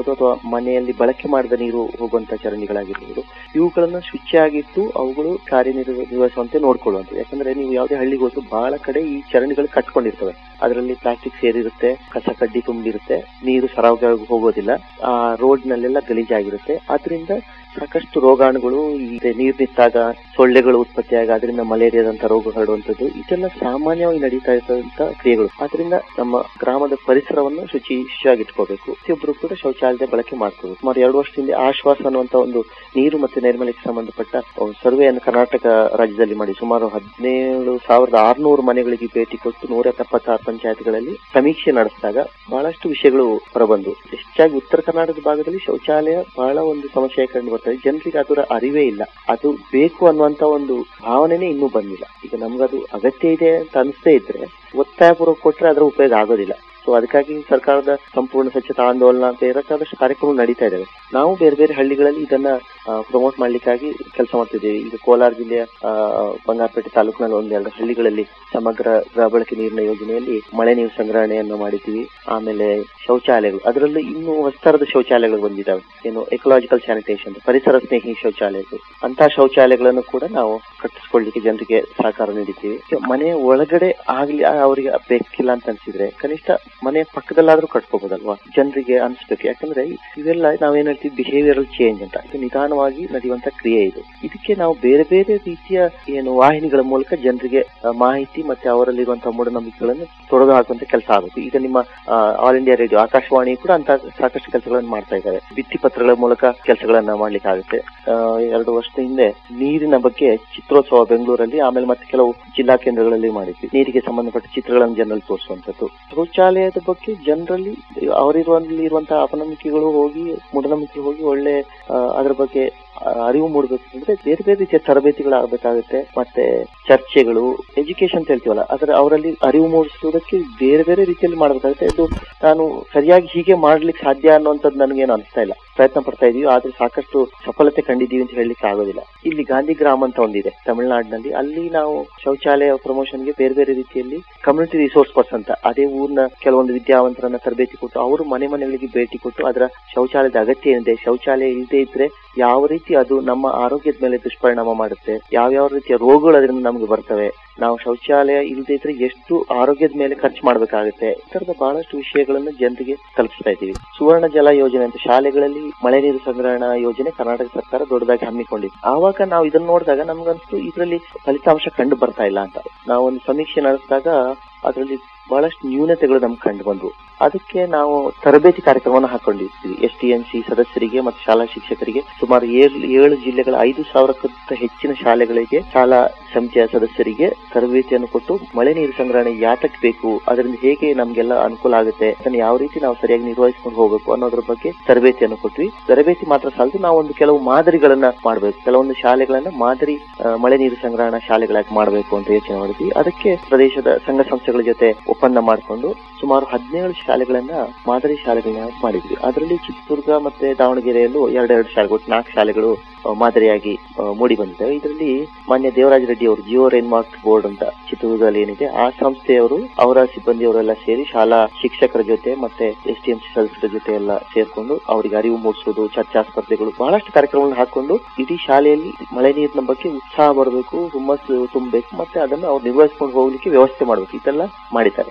ಆಗಿರ್ಬೋದು ಅಥವಾ ಮನೆಯಲ್ಲಿ ಬಳಕೆ ಮಾಡಿದ ನೀರು ಹೋಗುವಂತ ಚರಂಡಿಗಳಾಗಿರ್ಬೋದು ಇವುಗಳನ್ನು ಶುಚಿಯಾಗಿಟ್ಟು ಅವುಗಳು ಕಾರ್ಯನಿರ್ವಹಿಸುವಂತೆ ನೋಡ್ಕೊಳ್ಳುವಂಥದ್ದು ಯಾಕಂದ್ರೆ ನೀವು ಯಾವುದೇ ಹಳ್ಳಿಗೆ ಹೋದ್ರು ಬಹಳ ಕಡೆ ಈ ಚರಂಡಿಗಳು ಕಟ್ಕೊಂಡಿರ್ತವೆ ಅದರಲ್ಲಿ ಪ್ಲಾಸ್ಟಿಕ್ ಸೇರಿರುತ್ತೆ ಕಸ ಕಡ್ಡಿ ತುಂಬಿರುತ್ತೆ ನೀರು ಸರಾಗವಾಗಿ ಹೋಗೋದಿಲ್ಲ ಆ ರೋಡ್ ನಲ್ಲೆಲ್ಲ ಗಲೀಜಾಗಿರುತ್ತೆ ಆದ್ರಿಂದ ಸಾಕಷ್ಟು ರೋಗಾಣುಗಳು ಈ ನೀರು ನಿಂತಾಗ ಸೊಳ್ಳೆಗಳು ಉತ್ಪತ್ತಿಯಾಗ ಅದರಿಂದ ಮಲೇರಿಯಾದಂತ ರೋಗ ಹರಡುವಂತದ್ದು ಇದೆಲ್ಲ ಸಾಮಾನ್ಯವಾಗಿ ನಡೀತಾ ಇರುವಂತ ಕ್ರಿಯೆಗಳು ಆದ್ರಿಂದ ನಮ್ಮ ಗ್ರಾಮದ ಪರಿಸರವನ್ನು ಶುಚಿ ಶುಚಿಯಾಗಿಟ್ಕೋಬೇಕು ಪ್ರತಿಯೊಬ್ಬರು ಕೂಡ ಶೌಚಾಲಯದ ಬಳಕೆ ಮಾಡ್ಕೋಬೇಕು ಸುಮಾರು ಎರಡು ವರ್ಷದಿಂದ ಆಶ್ವಾಸ ಅನ್ನುವಂತ ಒಂದು ನೀರು ಮತ್ತು ನೈರ್ಮಲ್ಯಕ್ಕೆ ಸಂಬಂಧಪಟ್ಟ ಒಂದು ಸರ್ವೆಯನ್ನು ಕರ್ನಾಟಕ ರಾಜ್ಯದಲ್ಲಿ ಮಾಡಿ ಸುಮಾರು ಹದಿನೇಳು ಸಾವಿರದ ಆರ್ನೂರು ಮನೆಗಳಿಗೆ ಭೇಟಿ ಕೊಟ್ಟು ನೂರ ಎಪ್ಪತ್ತಾರು ಪಂಚಾಯತ್ಗಳಲ್ಲಿ ಸಮೀಕ್ಷೆ ನಡೆಸಿದಾಗ ಬಹಳಷ್ಟು ವಿಷಯಗಳು ಹೊರಬಂದು ಹೆಚ್ಚಾಗಿ ಉತ್ತರ ಕರ್ನಾಟಕದ ಭಾಗದಲ್ಲಿ ಶೌಚಾಲಯ ಬಹಳ ಒಂದು ಸಮಸ್ಯೆ ಕಂಡು ಬರ್ತದೆ ಜನರಿಗೆ ಅದರ ಅರಿವೇ ಇಲ್ಲ ಅದು ಬೇಕು ಅನ್ನುವಂತ ಒಂದು ಭಾವನೆನೇ ಇನ್ನೂ ಬಂದಿಲ್ಲ ಈಗ ನಮ್ಗದು ಅಗತ್ಯ ಇದೆ ಅಂತ ಅನಿಸ್ತೇ ಇದ್ರೆ ಒತ್ತಾಯಪೂರ್ವಕ ಕೊಟ್ರೆ ಅದರ ಉಪಯೋಗ ಆಗೋದಿಲ್ಲ ಸೊ ಅದಕ್ಕಾಗಿ ಸರ್ಕಾರದ ಸಂಪೂರ್ಣ ಸ್ವಚ್ಛತಾ ಆಂದೋಲನ ಅಂತ ಬೇಕಾದಷ್ಟು ಕಾರ್ಯಕ್ರಮ ನಡೀತಾ ಇದಾವೆ ನಾವು ಬೇರೆ ಬೇರೆ ಹಳ್ಳಿಗಳಲ್ಲಿ ಇದನ್ನ ಪ್ರಮೋಟ್ ಮಾಡ್ಲಿಕ್ಕಾಗಿ ಕೆಲಸ ಮಾಡ್ತಿದ್ದೇವೆ ಈಗ ಕೋಲಾರ ಜಿಲ್ಲೆಯ ಆ, ಬಂಗಾರಪೇಟೆ ತಾಲೂಕಿನಲ್ಲಿ ಒಂದೆರಡು ಹಳ್ಳಿಗಳಲ್ಲಿ ಸಮಗ್ರ ಗೃಹ ಬಳಕೆ ನೀರಿನ ಯೋಜನೆಯಲ್ಲಿ ಮಳೆ ನೀರು ಸಂಗ್ರಹಣೆಯನ್ನು ಮಾಡಿದ್ದೀವಿ ಆಮೇಲೆ ಶೌಚಾಲಯಗಳು ಅದರಲ್ಲೂ ಇನ್ನೂ ಹೊಸ್ತರದ ಶೌಚಾಲಯಗಳು ಬಂದಿದ್ದಾವೆ ಏನು ಎಕಲಾಜಿಕಲ್ ಸ್ಯಾನಿಟೇಷನ್ ಪರಿಸರ ಸ್ನೇಹಿ ಶೌಚಾಲಯಗಳು ಅಂತ ಶೌಚಾಲಯಗಳನ್ನು ಕೂಡ ನಾವು ಕಟ್ಟಿಸ್ಕೊಳ್ಳಿಕ್ಕೆ ಜನರಿಗೆ ಸಹಕಾರ ನೀಡಿದ್ದೀವಿ ಈಗ ಮನೆಯ ಒಳಗಡೆ ಆಗ್ಲಿ ಆ- ಅವರಿಗೆ ಬೇಕಿಲ್ಲ ಅಂತ ಅನ್ಸಿದ್ರೆ ಕನಿಷ್ಠ ಮನೆಯ ಪಕ್ಕದಲ್ಲಾದ್ರೂ ಕಟ್ಕೋಬಹುದಲ್ವಾ ಜನರಿಗೆ ಅನ್ಸ್ಬೇಕು ಯಾಕಂದ್ರೆ ಇವೆಲ್ಲ ನಾವೇನ್ ಹೇಳ್ತೀವಿ ಬಿಹೇವಿಯರಲ್ ಚೇಂಜ್ ಅಂತ ಇದು ನಿಧಾನವಾಗಿ ನಡೆಯುವಂತ ಕ್ರಿಯೆ ಇದು ಇದಕ್ಕೆ ನಾವು ಬೇರೆ ಬೇರೆ ರೀತಿಯ ಏನು ವಾಹಿನಿಗಳ ಮೂಲಕ ಜನರಿಗೆ ಆ, ಮಾಹಿತಿ ಮತ್ತೆ ಅವರಲ್ಲಿರುವಂತಹ ಮೂಢನಂಬಿಕೆಗಳನ್ನು ತೊಡೆದು ಹಾಕುವಂತ ಕೆಲಸ ಆಗುತ್ತೆ ಈಗ ನಿಮ್ಮ ಆಲ್ ಇಂಡಿಯಾ ರೇಡಿಯೋ ಆಕಾಶವಾಣಿ ಕೂಡ ಅಂತ ಸಾಕಷ್ಟು ಕೆಲಸಗಳನ್ನು ಮಾಡ್ತಾ ಇದ್ದಾರೆ ಭಿತ್ತಿ ಪತ್ರಗಳ ಮೂಲಕ ಕೆಲಸಗಳನ್ನ ಮಾಡ್ಲಿಕ್ಕೆ ಆಗುತ್ತೆ ಆ, ಎರಡು ವರ್ಷದ ಹಿಂದೆ ನೀರಿನ ಬಗ್ಗೆ ಚಿತ್ರೋತ್ಸವ ಬೆಂಗಳೂರಲ್ಲಿ ಆಮೇಲೆ ಮತ್ತೆ ಕೆಲವು ಜಿಲ್ಲಾ ಕೇಂದ್ರಗಳಲ್ಲಿ ಮಾಡಿದ್ವಿ ನೀರಿಗೆ ಸಂಬಂಧಪಟ್ಟ ಚಿತ್ರಗಳನ್ನು ಜನರಲ್ಲಿ ತೋರಿಸುವಂತದ್ದು ಶೌಚಾಲಯದ ಬಗ್ಗೆ ಜನರಲ್ಲಿ ಅವರಿರುವಲ್ಲಿ ಇರುವಂತಹ ಅಪನಂಬಿಕೆಗಳು ಹೋಗಿ ಮೂಢನಂಬಿಕೆ ಹೋಗಿ ಒಳ್ಳೆ ಆ, ಅದರ ಬಗ್ಗೆ ಆ, ಅರಿವು ಮೂಡಬೇಕಂದ್ರೆ ಬೇರೆ ಬೇರೆ ರೀತಿಯ ತರಬೇತಿಗಳಾಗಬೇಕಾಗುತ್ತೆ ಮತ್ತೆ ಚರ್ಚೆಗಳು ಎಜುಕೇಶನ್ ಅಂತ ಹೇಳ್ತೀವಲ್ಲ ಅದರ ಅವರಲ್ಲಿ ಅರಿವು ಮೂಡಿಸುವುದಕ್ಕೆ ಬೇರೆ ಬೇರೆ ರೀತಿಯಲ್ಲಿ ಮಾಡಬೇಕಾಗುತ್ತೆ ಇದು ನಾನು ಸರಿಯಾಗಿ ಹೀಗೆ ಮಾಡ್ಲಿಕ್ಕೆ ಸಾಧ್ಯ ಅನ್ನುವಂಥದ್ದು ನನಗೇನು ಅನಿಸ್ತಾ ಇಲ್ಲ ಪ್ರಯತ್ನ ಪಡ್ತಾ ಇದೀವಿ ಆದ್ರೆ ಸಾಕಷ್ಟು ಸಫಲತೆ ಕಂಡಿದ್ದೀವಿ ಅಂತ ಹೇಳಲಿಕ್ಕೆ ಆಗೋದಿಲ್ಲ ಇಲ್ಲಿ ಗಾಂಧಿ ಗ್ರಾಮ ಅಂತ ಒಂದಿದೆ ತಮಿಳುನಾಡಿನಲ್ಲಿ ಅಲ್ಲಿ ನಾವು ಶೌಚಾಲಯ ಪ್ರಮೋಷನ್ಗೆ ಬೇರೆ ಬೇರೆ ರೀತಿಯಲ್ಲಿ ಕಮ್ಯುನಿಟಿ ರಿಸೋರ್ಸ್ ಪರ್ಸನ್ ಅಂತ ಅದೇ ಊರಿನ ಕೆಲವೊಂದು ವಿದ್ಯಾವಂತರನ್ನ ತರಬೇತಿ ಕೊಟ್ಟು ಅವರು ಮನೆ ಮನೆಗಳಿಗೆ ಭೇಟಿ ಕೊಟ್ಟು ಅದರ ಶೌಚಾಲಯದ ಅಗತ್ಯ ಏನಿದೆ ಶೌಚಾಲಯ ಇಲ್ಲದೆ ಇದ್ರೆ ಯಾವ ರೀತಿ ಅದು ನಮ್ಮ ಆರೋಗ್ಯದ ಮೇಲೆ ದುಷ್ಪರಿಣಾಮ ಮಾಡುತ್ತೆ ಯಾವ ಯಾವ ರೀತಿಯ ರೋಗಗಳು ಅದರಿಂದ ನಮ್ಗೆ ಬರ್ತವೆ ನಾವು ಶೌಚಾಲಯ ಇಲ್ಲದೆ ಇದ್ರೆ ಎಷ್ಟು ಆರೋಗ್ಯದ ಮೇಲೆ ಖರ್ಚು ಮಾಡ್ಬೇಕಾಗುತ್ತೆ ಈ ತರದ ಬಹಳಷ್ಟು ವಿಷಯಗಳನ್ನು ಜನರಿಗೆ ತಲುಪಿಸ್ತಾ ಇದ್ದೀವಿ ಸುವರ್ಣ ಜಲ ಯೋಜನೆ ಅಂತ ಶಾಲೆಗಳಲ್ಲಿ ಮಳೆ ನೀರು ಸಂಗ್ರಹಣಾ ಯೋಜನೆ ಕರ್ನಾಟಕ ಸರ್ಕಾರ ದೊಡ್ಡದಾಗಿ ಹಮ್ಮಿಕೊಂಡಿದೆ ಆವಾಗ ನಾವು ಇದನ್ನ ನೋಡಿದಾಗ ನಮ್ಗನ್ಸ್ತು ಇದರಲ್ಲಿ ಫಲಿತಾಂಶ ಕಂಡು ಬರ್ತಾ ಇಲ್ಲ ಅಂತ ನಾವು ಒಂದು ಸಮೀಕ್ಷೆ ನಡೆಸಿದಾಗ ಅದರಲ್ಲಿ ಬಹಳಷ್ಟು ನ್ಯೂನತೆಗಳು ನಮ್ಗೆ ಕಂಡು ಬಂದ್ವು ಅದಕ್ಕೆ ನಾವು ತರಬೇತಿ ಕಾರ್ಯಕ್ರಮವನ್ನು ಹಾಕೊಂಡಿರ್ತೀವಿ ಎಸ್ ಟಿ ಎನ್ ಸಿ ಸದಸ್ಯರಿಗೆ ಮತ್ತು ಶಾಲಾ ಶಿಕ್ಷಕರಿಗೆ ಸುಮಾರು ಏಳು ಏಳು ಜಿಲ್ಲೆಗಳ ಐದು ಸಾವಿರಕ್ಕಿಂತ ಹೆಚ್ಚಿನ ಶಾಲೆಗಳಿಗೆ ಶಾಲಾ ಸಮಿತಿಯ ಸದಸ್ಯರಿಗೆ ತರಬೇತಿಯನ್ನು ಕೊಟ್ಟು ಮಳೆ ನೀರು ಸಂಗ್ರಹಣೆ ಯಾತಕ್ಕೆ ಬೇಕು ಅದರಿಂದ ಹೇಗೆ ನಮ್ಗೆಲ್ಲ ಅನುಕೂಲ ಆಗುತ್ತೆ ಅದನ್ನು ಯಾವ ರೀತಿ ನಾವು ಸರಿಯಾಗಿ ನಿರ್ವಹಿಸ್ಕೊಂಡು ಹೋಗ್ಬೇಕು ಅನ್ನೋದ್ರ ಬಗ್ಗೆ ತರಬೇತಿಯನ್ನು ಕೊಟ್ವಿ ತರಬೇತಿ ಮಾತ್ರ ಸಾಲದು ನಾವು ಒಂದು ಕೆಲವು ಮಾದರಿಗಳನ್ನ ಮಾಡಬೇಕು ಕೆಲವೊಂದು ಶಾಲೆಗಳನ್ನ ಮಾದರಿ ಆ, ಮಳೆ ನೀರು ಸಂಗ್ರಹಣಾ ಶಾಲೆಗಳಾಗಿ ಮಾಡಬೇಕು ಅಂತ ಯೋಚನೆ ಮಾಡಿದ್ವಿ ಅದಕ್ಕೆ ಪ್ರದೇಶದ ಸಂಘ ಸಂಸ್ಥೆಗಳ ಜೊತೆ ಒಪ್ಪಂದ ಮಾಡಿಕೊಂಡು ಸುಮಾರು ಹದಿನೇಳು ಶಾಲೆಗಳನ್ನ ಮಾದರಿ ಶಾಲೆಗಳನ್ನ ಮಾಡಿದ್ವಿ ಅದರಲ್ಲಿ ಚಿತ್ರದುರ್ಗ ಮತ್ತೆ ದಾವಣಗೆರೆಯಲ್ಲೂ ಎರಡೆರಡು ಶಾಲೆಗಳು ನಾಲ್ಕು ಶಾಲೆಗಳು ಆ, ಮಾದರಿಯಾಗಿ ಆ, ಮೂಡಿ ಬಂದಿದೆ ಇದರಲ್ಲಿ ಮಾನ್ಯ ದೇವರಾಜ ರೆಡ್ಡಿ ಅವರು ಜಿಯೋ ರೇನ್ಮಾರ್ಕ್ ಬೋರ್ಡ್ ಅಂತ ಚಿತ್ರದುರ್ಗದಲ್ಲಿ ಏನಿದೆ ಆ ಸಂಸ್ಥೆಯವರು ಅವರ ಸಿಬ್ಬಂದಿಯವರೆಲ್ಲ ಸೇರಿ ಶಾಲಾ ಶಿಕ್ಷಕರ ಜೊತೆ ಮತ್ತೆ ಎಸ್ ಟಿ ಎಂ ಸಿ ಸದಸ್ಯರ ಜೊತೆ ಎಲ್ಲ ಸೇರ್ಕೊಂಡು ಅವರಿಗೆ ಅರಿವು ಮೂಡಿಸೋದು ಚರ್ಚಾ ಸ್ಪರ್ಧೆಗಳು ಬಹಳಷ್ಟು ಕಾರ್ಯಕ್ರಮಗಳನ್ನು ಹಾಕೊಂಡು ಇಡೀ ಶಾಲೆಯಲ್ಲಿ ಮಳೆ ನೀರಿನ ಬಗ್ಗೆ ಉತ್ಸಾಹ ಬರಬೇಕು ಹುಮ್ಮಸ್ಸು ತುಂಬಬೇಕು ಮತ್ತೆ ಅದನ್ನು ಅವ್ರು ನಿರ್ವಹಿಸ್ಕೊಂಡು ಹೋಗ್ಲಿಕ್ಕೆ ವ್ಯವಸ್ಥೆ ಮಾಡಬೇಕು ಇದೆಲ್ಲ ಮಾಡಿದ್ದಾರೆ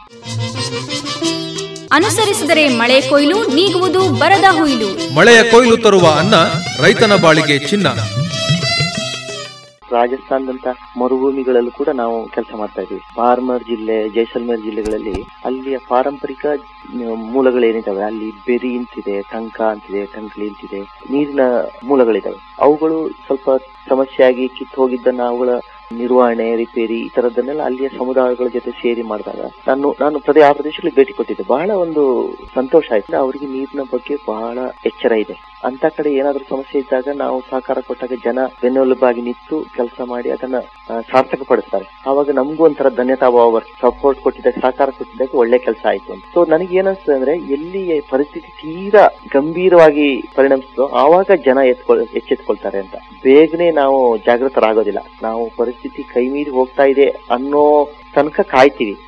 ಅನುಸರಿಸಿದರೆ ಮಳೆ ಕೊಯ್ಲು ನೀಗುವುದು ಬರದ ಹುಯಿಲು ಮಳೆಯ ಕೊಯ್ಲು ತರುವ ಅನ್ನ ರೈತನ ಬಾಳಿಗೆ ಚಿನ್ನ ರಾಜಸ್ಥಾನದಂತ ಮರುಭೂಮಿಗಳಲ್ಲೂ ಕೂಡ ನಾವು ಕೆಲಸ ಮಾಡ್ತಾ ಇದ್ದೀವಿ ಬಾರ್ಮರ್ ಜಿಲ್ಲೆ ಜೈಸಲ್ಮೇರ್ ಜಿಲ್ಲೆಗಳಲ್ಲಿ ಅಲ್ಲಿಯ ಪಾರಂಪರಿಕ ಮ್, ಮೂಲಗಳೇನಿದಾವೆ ಅಲ್ಲಿ ಬೆರಿ ಅಂತಿದೆ ಟಂಕ ಅಂತಿದೆ ಟಂಕ್ಲಿ ಅಂತಿದೆ ನೀರಿನ ಮೂಲಗಳಿದಾವೆ ಅವುಗಳು ಸ್ವಲ್ಪ ಸಮಸ್ಯೆಯಾಗಿ ಕಿತ್ತು ಹೋಗಿದ್ದನ್ನ ಅವುಗಳ ನಿರ್ವಹಣೆ ರಿಪೇರಿ ಈ ತರದನ್ನೆಲ್ಲ ಅಲ್ಲಿಯ ಸಮುದಾಯಗಳ ಜೊತೆ ಸೇರಿ ಮಾಡಿದಾಗ ನಾನು ನಾನು ಪ್ರದೇ ಆ ಪ್ರದೇಶಗಳಿಗೆ ಭೇಟಿ ಕೊಟ್ಟಿದ್ದೆ ಬಹಳ ಒಂದು ಸಂತೋಷ ಆಯ್ತು ಅವರಿಗೆ ನೀರಿನ ಬಗ್ಗೆ ಬಹಳ ಎಚ್ಚರ ಇದೆ ಅಂತ ಕಡೆ ಏನಾದ್ರೂ ಸಮಸ್ಯೆ ಇದ್ದಾಗ ನಾವು ಸಹಕಾರ ಕೊಟ್ಟಾಗ ಜನ ಬೆನ್ನೆಲುಬಾಗಿ ನಿಂತು ಕೆಲಸ ಮಾಡಿ ಅದನ್ನ ಆ, ಸಾರ್ಥಕಪಡಿಸ್ತಾರೆ ಆವಾಗ ನಮಗೂ ಒಂಥರ ಧನ್ಯತಾ ಭಾವ ಸಪೋರ್ಟ್ ಕೊಟ್ಟಿದ್ದಾಗ ಸಹಕಾರ ಕೊಟ್ಟಿದ್ದಾಗ ಒಳ್ಳೆ ಕೆಲಸ ಆಯ್ತು ಅಂತ ಸೊ ನನಗೆ ಏನನ್ಸ್ತದೆ ಅಂದ್ರೆ ಎಲ್ಲಿ ಪರಿಸ್ಥಿತಿ ತೀರಾ ಗಂಭೀರವಾಗಿ ಪರಿಣಮಿಸ್ತದೋ ಆವಾಗ ಜನ ಎತ್ಕೊಳ್ ಎಚ್ಚೆತ್ಕೊಳ್ತಾರೆ ಅಂತ ಬೇಗನೆ ನಾವು ಜಾಗೃತರಾಗೋದಿಲ್ಲ ನಾವು ಪರಿಸ್ಥಿತಿ ಕೈ ಮೀರಿ ಹೋಗ್ತಾ ಇದೆ ಅನ್ನೋ ತನಕ ಕಾಯ್ತೀವಿ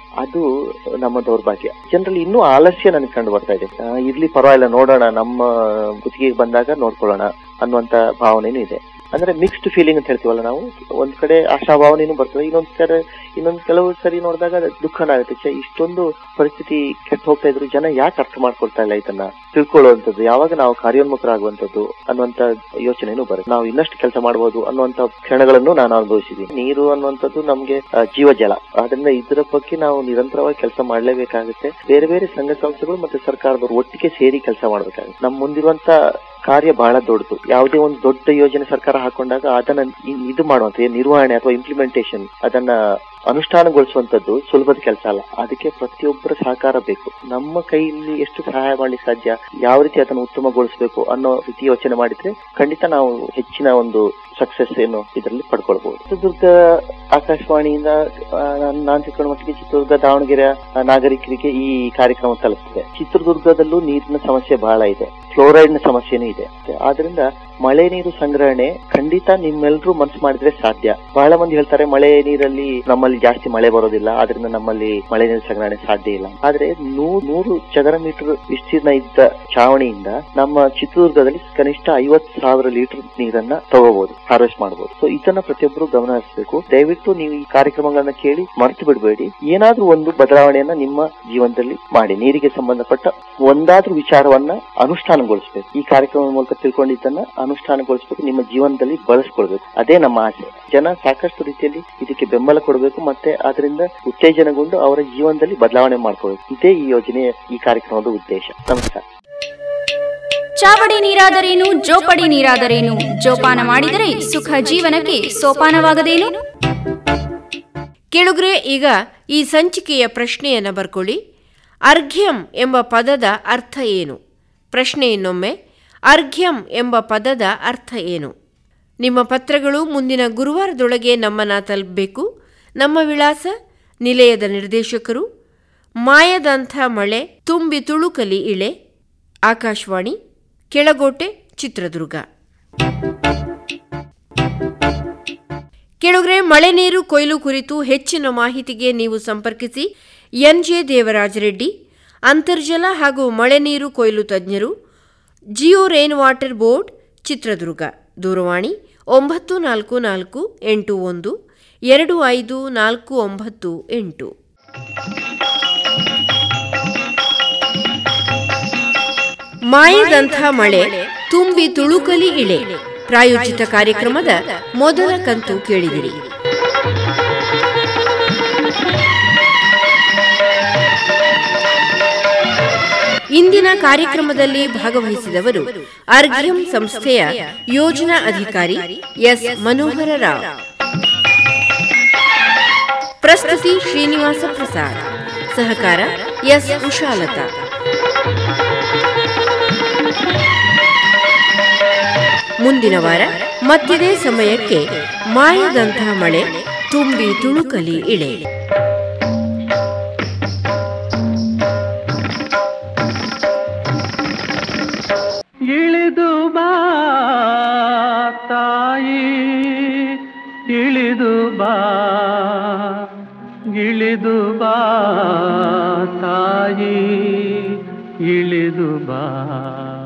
ಅದು ನಮ್ಮ ದೌರ್ಭಾಗ್ಯ ಜನರಲ್ಲಿ ಇನ್ನೂ ಆಲಸ್ಯ ನನಗೆ ಕಂಡು ಬರ್ತಾ ಇದೆ ಆ, ಇರ್ಲಿ ಪರವಾಗಿಲ್ಲ ನೋಡೋಣ ನಮ್ಮ ಕುತ್ತಿಗೆಗೆ ಬಂದಾಗ ನೋಡ್ಕೊಳ್ಳೋಣ ಅನ್ನುವಂತ ಭಾವನೆನೂ ಇದೆ ಅಂದ್ರೆ ಮಿಕ್ಸ್ಡ್ ಫೀಲಿಂಗ್ ಅಂತ ಹೇಳ್ತೀವಲ್ಲ ನಾವು ಒಂದ್ ಕಡೆ ಆಶಾಭಾವನೆನೂ ಬರ್ತದೆ ಇನ್ನೊಂದ್ ಕಡೆ ಇನ್ನೊಂದ್ ಕೆಲವು ಸರಿ ನೋಡಿದಾಗ ಅದು ದುಃಖನ ಆಗುತ್ತೆ ಛೆ, ಇಷ್ಟೊಂದು ಪರಿಸ್ಥಿತಿ ಕೆಟ್ಟ ಹೋಗ್ತಾ ಇದ್ರು ಜನ ಯಾಕೆ ಅರ್ಥ ಮಾಡ್ಕೊಳ್ತಾ ಇಲ್ಲ ಇದನ್ನ ತಿಳ್ಕೊಳ್ಳುವಂಥದ್ದು ಯಾವಾಗ ನಾವು ಕಾರ್ಯೋನ್ಮುಖರಾಗುವಂಥದ್ದು ಅನ್ನುವಂತ ಯೋಚನೆನೂ ಬರುತ್ತೆ ನಾವು ಇನ್ನಷ್ಟು ಕೆಲಸ ಮಾಡಬಹುದು ಅನ್ನುವಂತ ಕ್ಷಣಗಳನ್ನು ನಾನು ಅನುಭವಿಸಿದ್ದೀನಿ ನೀರು ಅನ್ನುವಂಥದ್ದು ನಮ್ಗೆ ಆ, ಜೀವಜಲ ಆದ್ರಿಂದ ಇದರ ಬಗ್ಗೆ ನಾವು ನಿರಂತರವಾಗಿ ಕೆಲಸ ಮಾಡಲೇಬೇಕಾಗುತ್ತೆ ಬೇರೆ ಬೇರೆ ಸಂಘ ಸಂಸ್ಥೆಗಳು ಮತ್ತೆ ಸರ್ಕಾರದವರು ಒಟ್ಟಿಗೆ ಸೇರಿ ಕೆಲಸ ಮಾಡಬೇಕಾಗುತ್ತೆ ನಮ್ಮ ಮುಂದಿರುವಂತ ಕಾರ್ಯ ಬಹಳ ದೊಡ್ಡದು ಯಾವುದೇ ಒಂದು ದೊಡ್ಡ ಯೋಜನೆ ಸರ್ಕಾರ ಹಾಕೊಂಡಾಗ ಅದನ್ನ ಇ- ಇದು ಮಾಡುವಂತ ಏನ್ ನಿರ್ವಹಣೆ ಅಥವಾ ಇಂಪ್ಲಿಮೆಂಟೇಷನ್ ಅದನ್ನ ಅನುಷ್ಠಾನಗೊಳಿಸುವಂತದ್ದು ಸುಲಭದ ಕೆಲಸ ಅಲ್ಲ ಅದಕ್ಕೆ ಪ್ರತಿಯೊಬ್ಬರ ಸಹಕಾರ ಬೇಕು ನಮ್ಮ ಕೈಯಲ್ಲಿ ಎಷ್ಟು ಸಹಾಯ ಮಾಡ್ಲಿಕ್ಕೆ ಸಾಧ್ಯ ಯಾವ ರೀತಿ ಅದನ್ನು ಉತ್ತಮಗೊಳಿಸಬೇಕು ಅನ್ನೋ ರೀತಿ ಯೋಚನೆ ಮಾಡಿದ್ರೆ ಖಂಡಿತ ನಾವು ಹೆಚ್ಚಿನ ಒಂದು ಸಕ್ಸಸ್ ಏನು ಇದರಲ್ಲಿ ಪಡ್ಕೊಳ್ಬಹುದು ಚಿತ್ರದುರ್ಗ ಆಕಾಶವಾಣಿಯಿಂದ ಆ, ನಾನ್- ನಾನ್ ತಿಳ್ಕೊಂಡ ಮಟ್ಟಿಗೆ ಚಿತ್ರದುರ್ಗ ದಾವಣಗೆರೆ ಆ, ನಾಗರಿಕರಿಗೆ ಈ ಕಾರ್ಯಕ್ರಮ ತಲುಪ್ತಿದೆ ಚಿತ್ರದುರ್ಗದಲ್ಲೂ ನೀರಿನ ಸಮಸ್ಯೆ ಬಹಳ ಇದೆ ಫ್ಲೋರೈಡ್ ನ ಸಮಸ್ಯೆನೂ ಇದೆ ಆದ್ರಿಂದ ಮಳೆ ನೀರು ಸಂಗ್ರಹಣೆ ಖಂಡಿತ ನಿಮ್ಮೆಲ್ಲರೂ ಮನ್ಸು ಮಾಡಿದ್ರೆ ಸಾಧ್ಯ ಬಹಳ ಮಂದಿ ಹೇಳ್ತಾರೆ ಮಳೆ ನೀರಲ್ಲಿ ನಮ್ಮಲ್ಲಿ ಜಾಸ್ತಿ ಮಳೆ ಬರೋದಿಲ್ಲ ಆದ್ರಿಂದ ನಮ್ಮಲ್ಲಿ ಮಳೆ ನೀರು ಸಂಗ್ರಹಣೆ ಸಾಧ್ಯ ಇಲ್ಲ ಆದ್ರೆ ನೂ- ನೂರು ಚದರ ಮೀಟರ್ ವಿಸ್ತೀರ್ಣ ಇದ್ದ ಛಾವಣಿಯಿಂದ ನಮ್ಮ ಚಿತ್ರದುರ್ಗದಲ್ಲಿ ಕನಿಷ್ಠ ಐವತ್ ಸಾವಿರ ಲೀಟರ್ ನೀರನ್ನ ತಗೋಬಹುದು ಹಾರ್ವೆಸ್ಟ್ ಮಾಡಬಹುದು ಸೊ ಇದನ್ನ ಪ್ರತಿಯೊಬ್ಬರು ಗಮನ ಹರಿಸಬೇಕು ದಯವಿಟ್ಟು ನೀವು ಈ ಕಾರ್ಯಕ್ರಮಗಳನ್ನ ಕೇಳಿ ಮರೆತು ಬಿಡಬೇಡಿ ಏನಾದ್ರೂ ಒಂದು ಬದಲಾವಣೆಯನ್ನ ನಿಮ್ಮ ಜೀವನದಲ್ಲಿ ಮಾಡಿ ನೀರಿಗೆ ಸಂಬಂಧಪಟ್ಟ ಒಂದಾದ್ರೂ ವಿಚಾರವನ್ನ ಅನುಷ್ಠಾನಗೊಳಿಸಬೇಕು ಈ ಕಾರ್ಯಕ್ರಮದ ಮೂಲಕ ತಿಳ್ಕೊಂಡಿದ್ದನ್ನ ಅನುಷ್ಠಾನಗೊಳಿಸಬೇಕು ನಿಮ್ಮ ಜೀವನದಲ್ಲಿ ಬಳಸ್ಕೊಳ್ಬೇಕು ಅದೇ ನಮ್ಮ ಆಸೆ ಜನ ಸಾಕಷ್ಟು ರೀತಿಯಲ್ಲಿ ಇದಕ್ಕೆ ಬೆಂಬಲ ಕೊಡಬೇಕು ಮತ್ತೆ ಅದರಿಂದ ಉತ್ತೇಜನಗೊಂಡು ಅವರ ಜೀವನದಲ್ಲಿ ಬದಲಾವಣೆ ಮಾಡ್ಕೋಬೇಕು ಇದೇ ಈ ಯೋಜನೆಯ ಈ ಕಾರ್ಯಕ್ರಮದ ಉದ್ದೇಶ ನಮಸ್ಕಾರ ಚಾವಡಿ ನೀರಾದರೇನು ಜೋಪಡಿ ನೀರಾದರೇನು ಜೋಪಾನ ಮಾಡಿದರೆ ಸುಖ ಜೀವನಕ್ಕೆ ಸೋಪಾನವಾಗದೇನು ಕೆಳುಗ್ರೆ ಈಗ ಈ ಸಂಚಿಕೆಯ ಪ್ರಶ್ನೆಯನ್ನು ಬರ್ಕೊಳ್ಳಿ ಅರ್ಘ್ಯಂ ಎಂಬ ಪದದ ಅರ್ಥ ಏನು ಪ್ರಶ್ನೆ ಇನ್ನೊಮ್ಮೆ ಅರ್ಘ್ಯಂ ಎಂಬ ಪದದ ಅರ್ಥ ಏನು ನಿಮ್ಮ ಪತ್ರಗಳು ಮುಂದಿನ ಗುರುವಾರದೊಳಗೆ ನಮ್ಮನ್ನ ತಲುಪಬೇಕು ನಮ್ಮ ವಿಳಾಸ ನಿಲಯದ ನಿರ್ದೇಶಕರು ಮಾಯದಂಥ ಮಳೆ ತುಂಬಿ ತುಳುಕಲಿ ಇಳೆ ಆಕಾಶವಾಣಿ ಕೆಳಗೋಟೆ ಚಿತ್ರದುರ್ಗ ಕೆಳಗ್ರೆ ಮಳೆ ನೀರು ಕೊಯ್ಲು ಕುರಿತು ಹೆಚ್ಚಿನ ಮಾಹಿತಿಗೆ ನೀವು ಸಂಪರ್ಕಿಸಿ ಎನ್ಜೆ ದೇವರಾಜ ರೆಡ್ಡಿ ಅಂತರ್ಜಲ ಹಾಗೂ ಮಳೆ ನೀರು ಕೊಯ್ಲು ತಜ್ಞರು geo rain water board Chitradurga ದೂರವಾಣಿ ಒಂಬತ್ತು ನಾಲ್ಕು ನಾಲ್ಕು ಎಂಟು ಒಂದು ಎರಡು ಐದು ನಾಲ್ಕು ಒಂಬತ್ತು ಎಂಟು ಮಾಯದಂಥ ಮಳೆ ತುಂಬಿ ತುಳುಕಲಿ ಇಳೆ ಪ್ರಾಯೋಜಿತ ಕಾರ್ಯಕ್ರಮದ ಮೊದಲ ಕಂತು ಕೇಳಿದಿರಿ ಇಂದಿನ ಕಾರ್ಯಕ್ರಮದಲ್ಲಿ ಭಾಗವಹಿಸಿದವರು ಅರ್ಘ್ಯಂ ಸಂಸ್ಥೆಯ ಯೋಜನಾ ಅಧಿಕಾರಿ ಎಸ್ ಮನೋಹರ ರಾವ್ ಪ್ರಸ್ತುತಿ ಶ್ರೀನಿವಾಸ ಪ್ರಸಾದ್ ಸಹಕಾರ ಎಸ್ ಉಷಾಲತಾ ಮುಂದಿನ ವಾರ ಮತ್ತಿದೇ ಸಮಯಕ್ಕೆ ಮಾಯದಂಥ ಮಳೆ ತುಂಬಿ ತುಳುಕಲಿ ಇಳೆ ಇಳಿದು ಬಾ ತಾಯಿ ಇಳಿದು ಬಾ ಇಳಿದು ಬಾ ತಾಯಿ ಇಳಿದು ಬಾ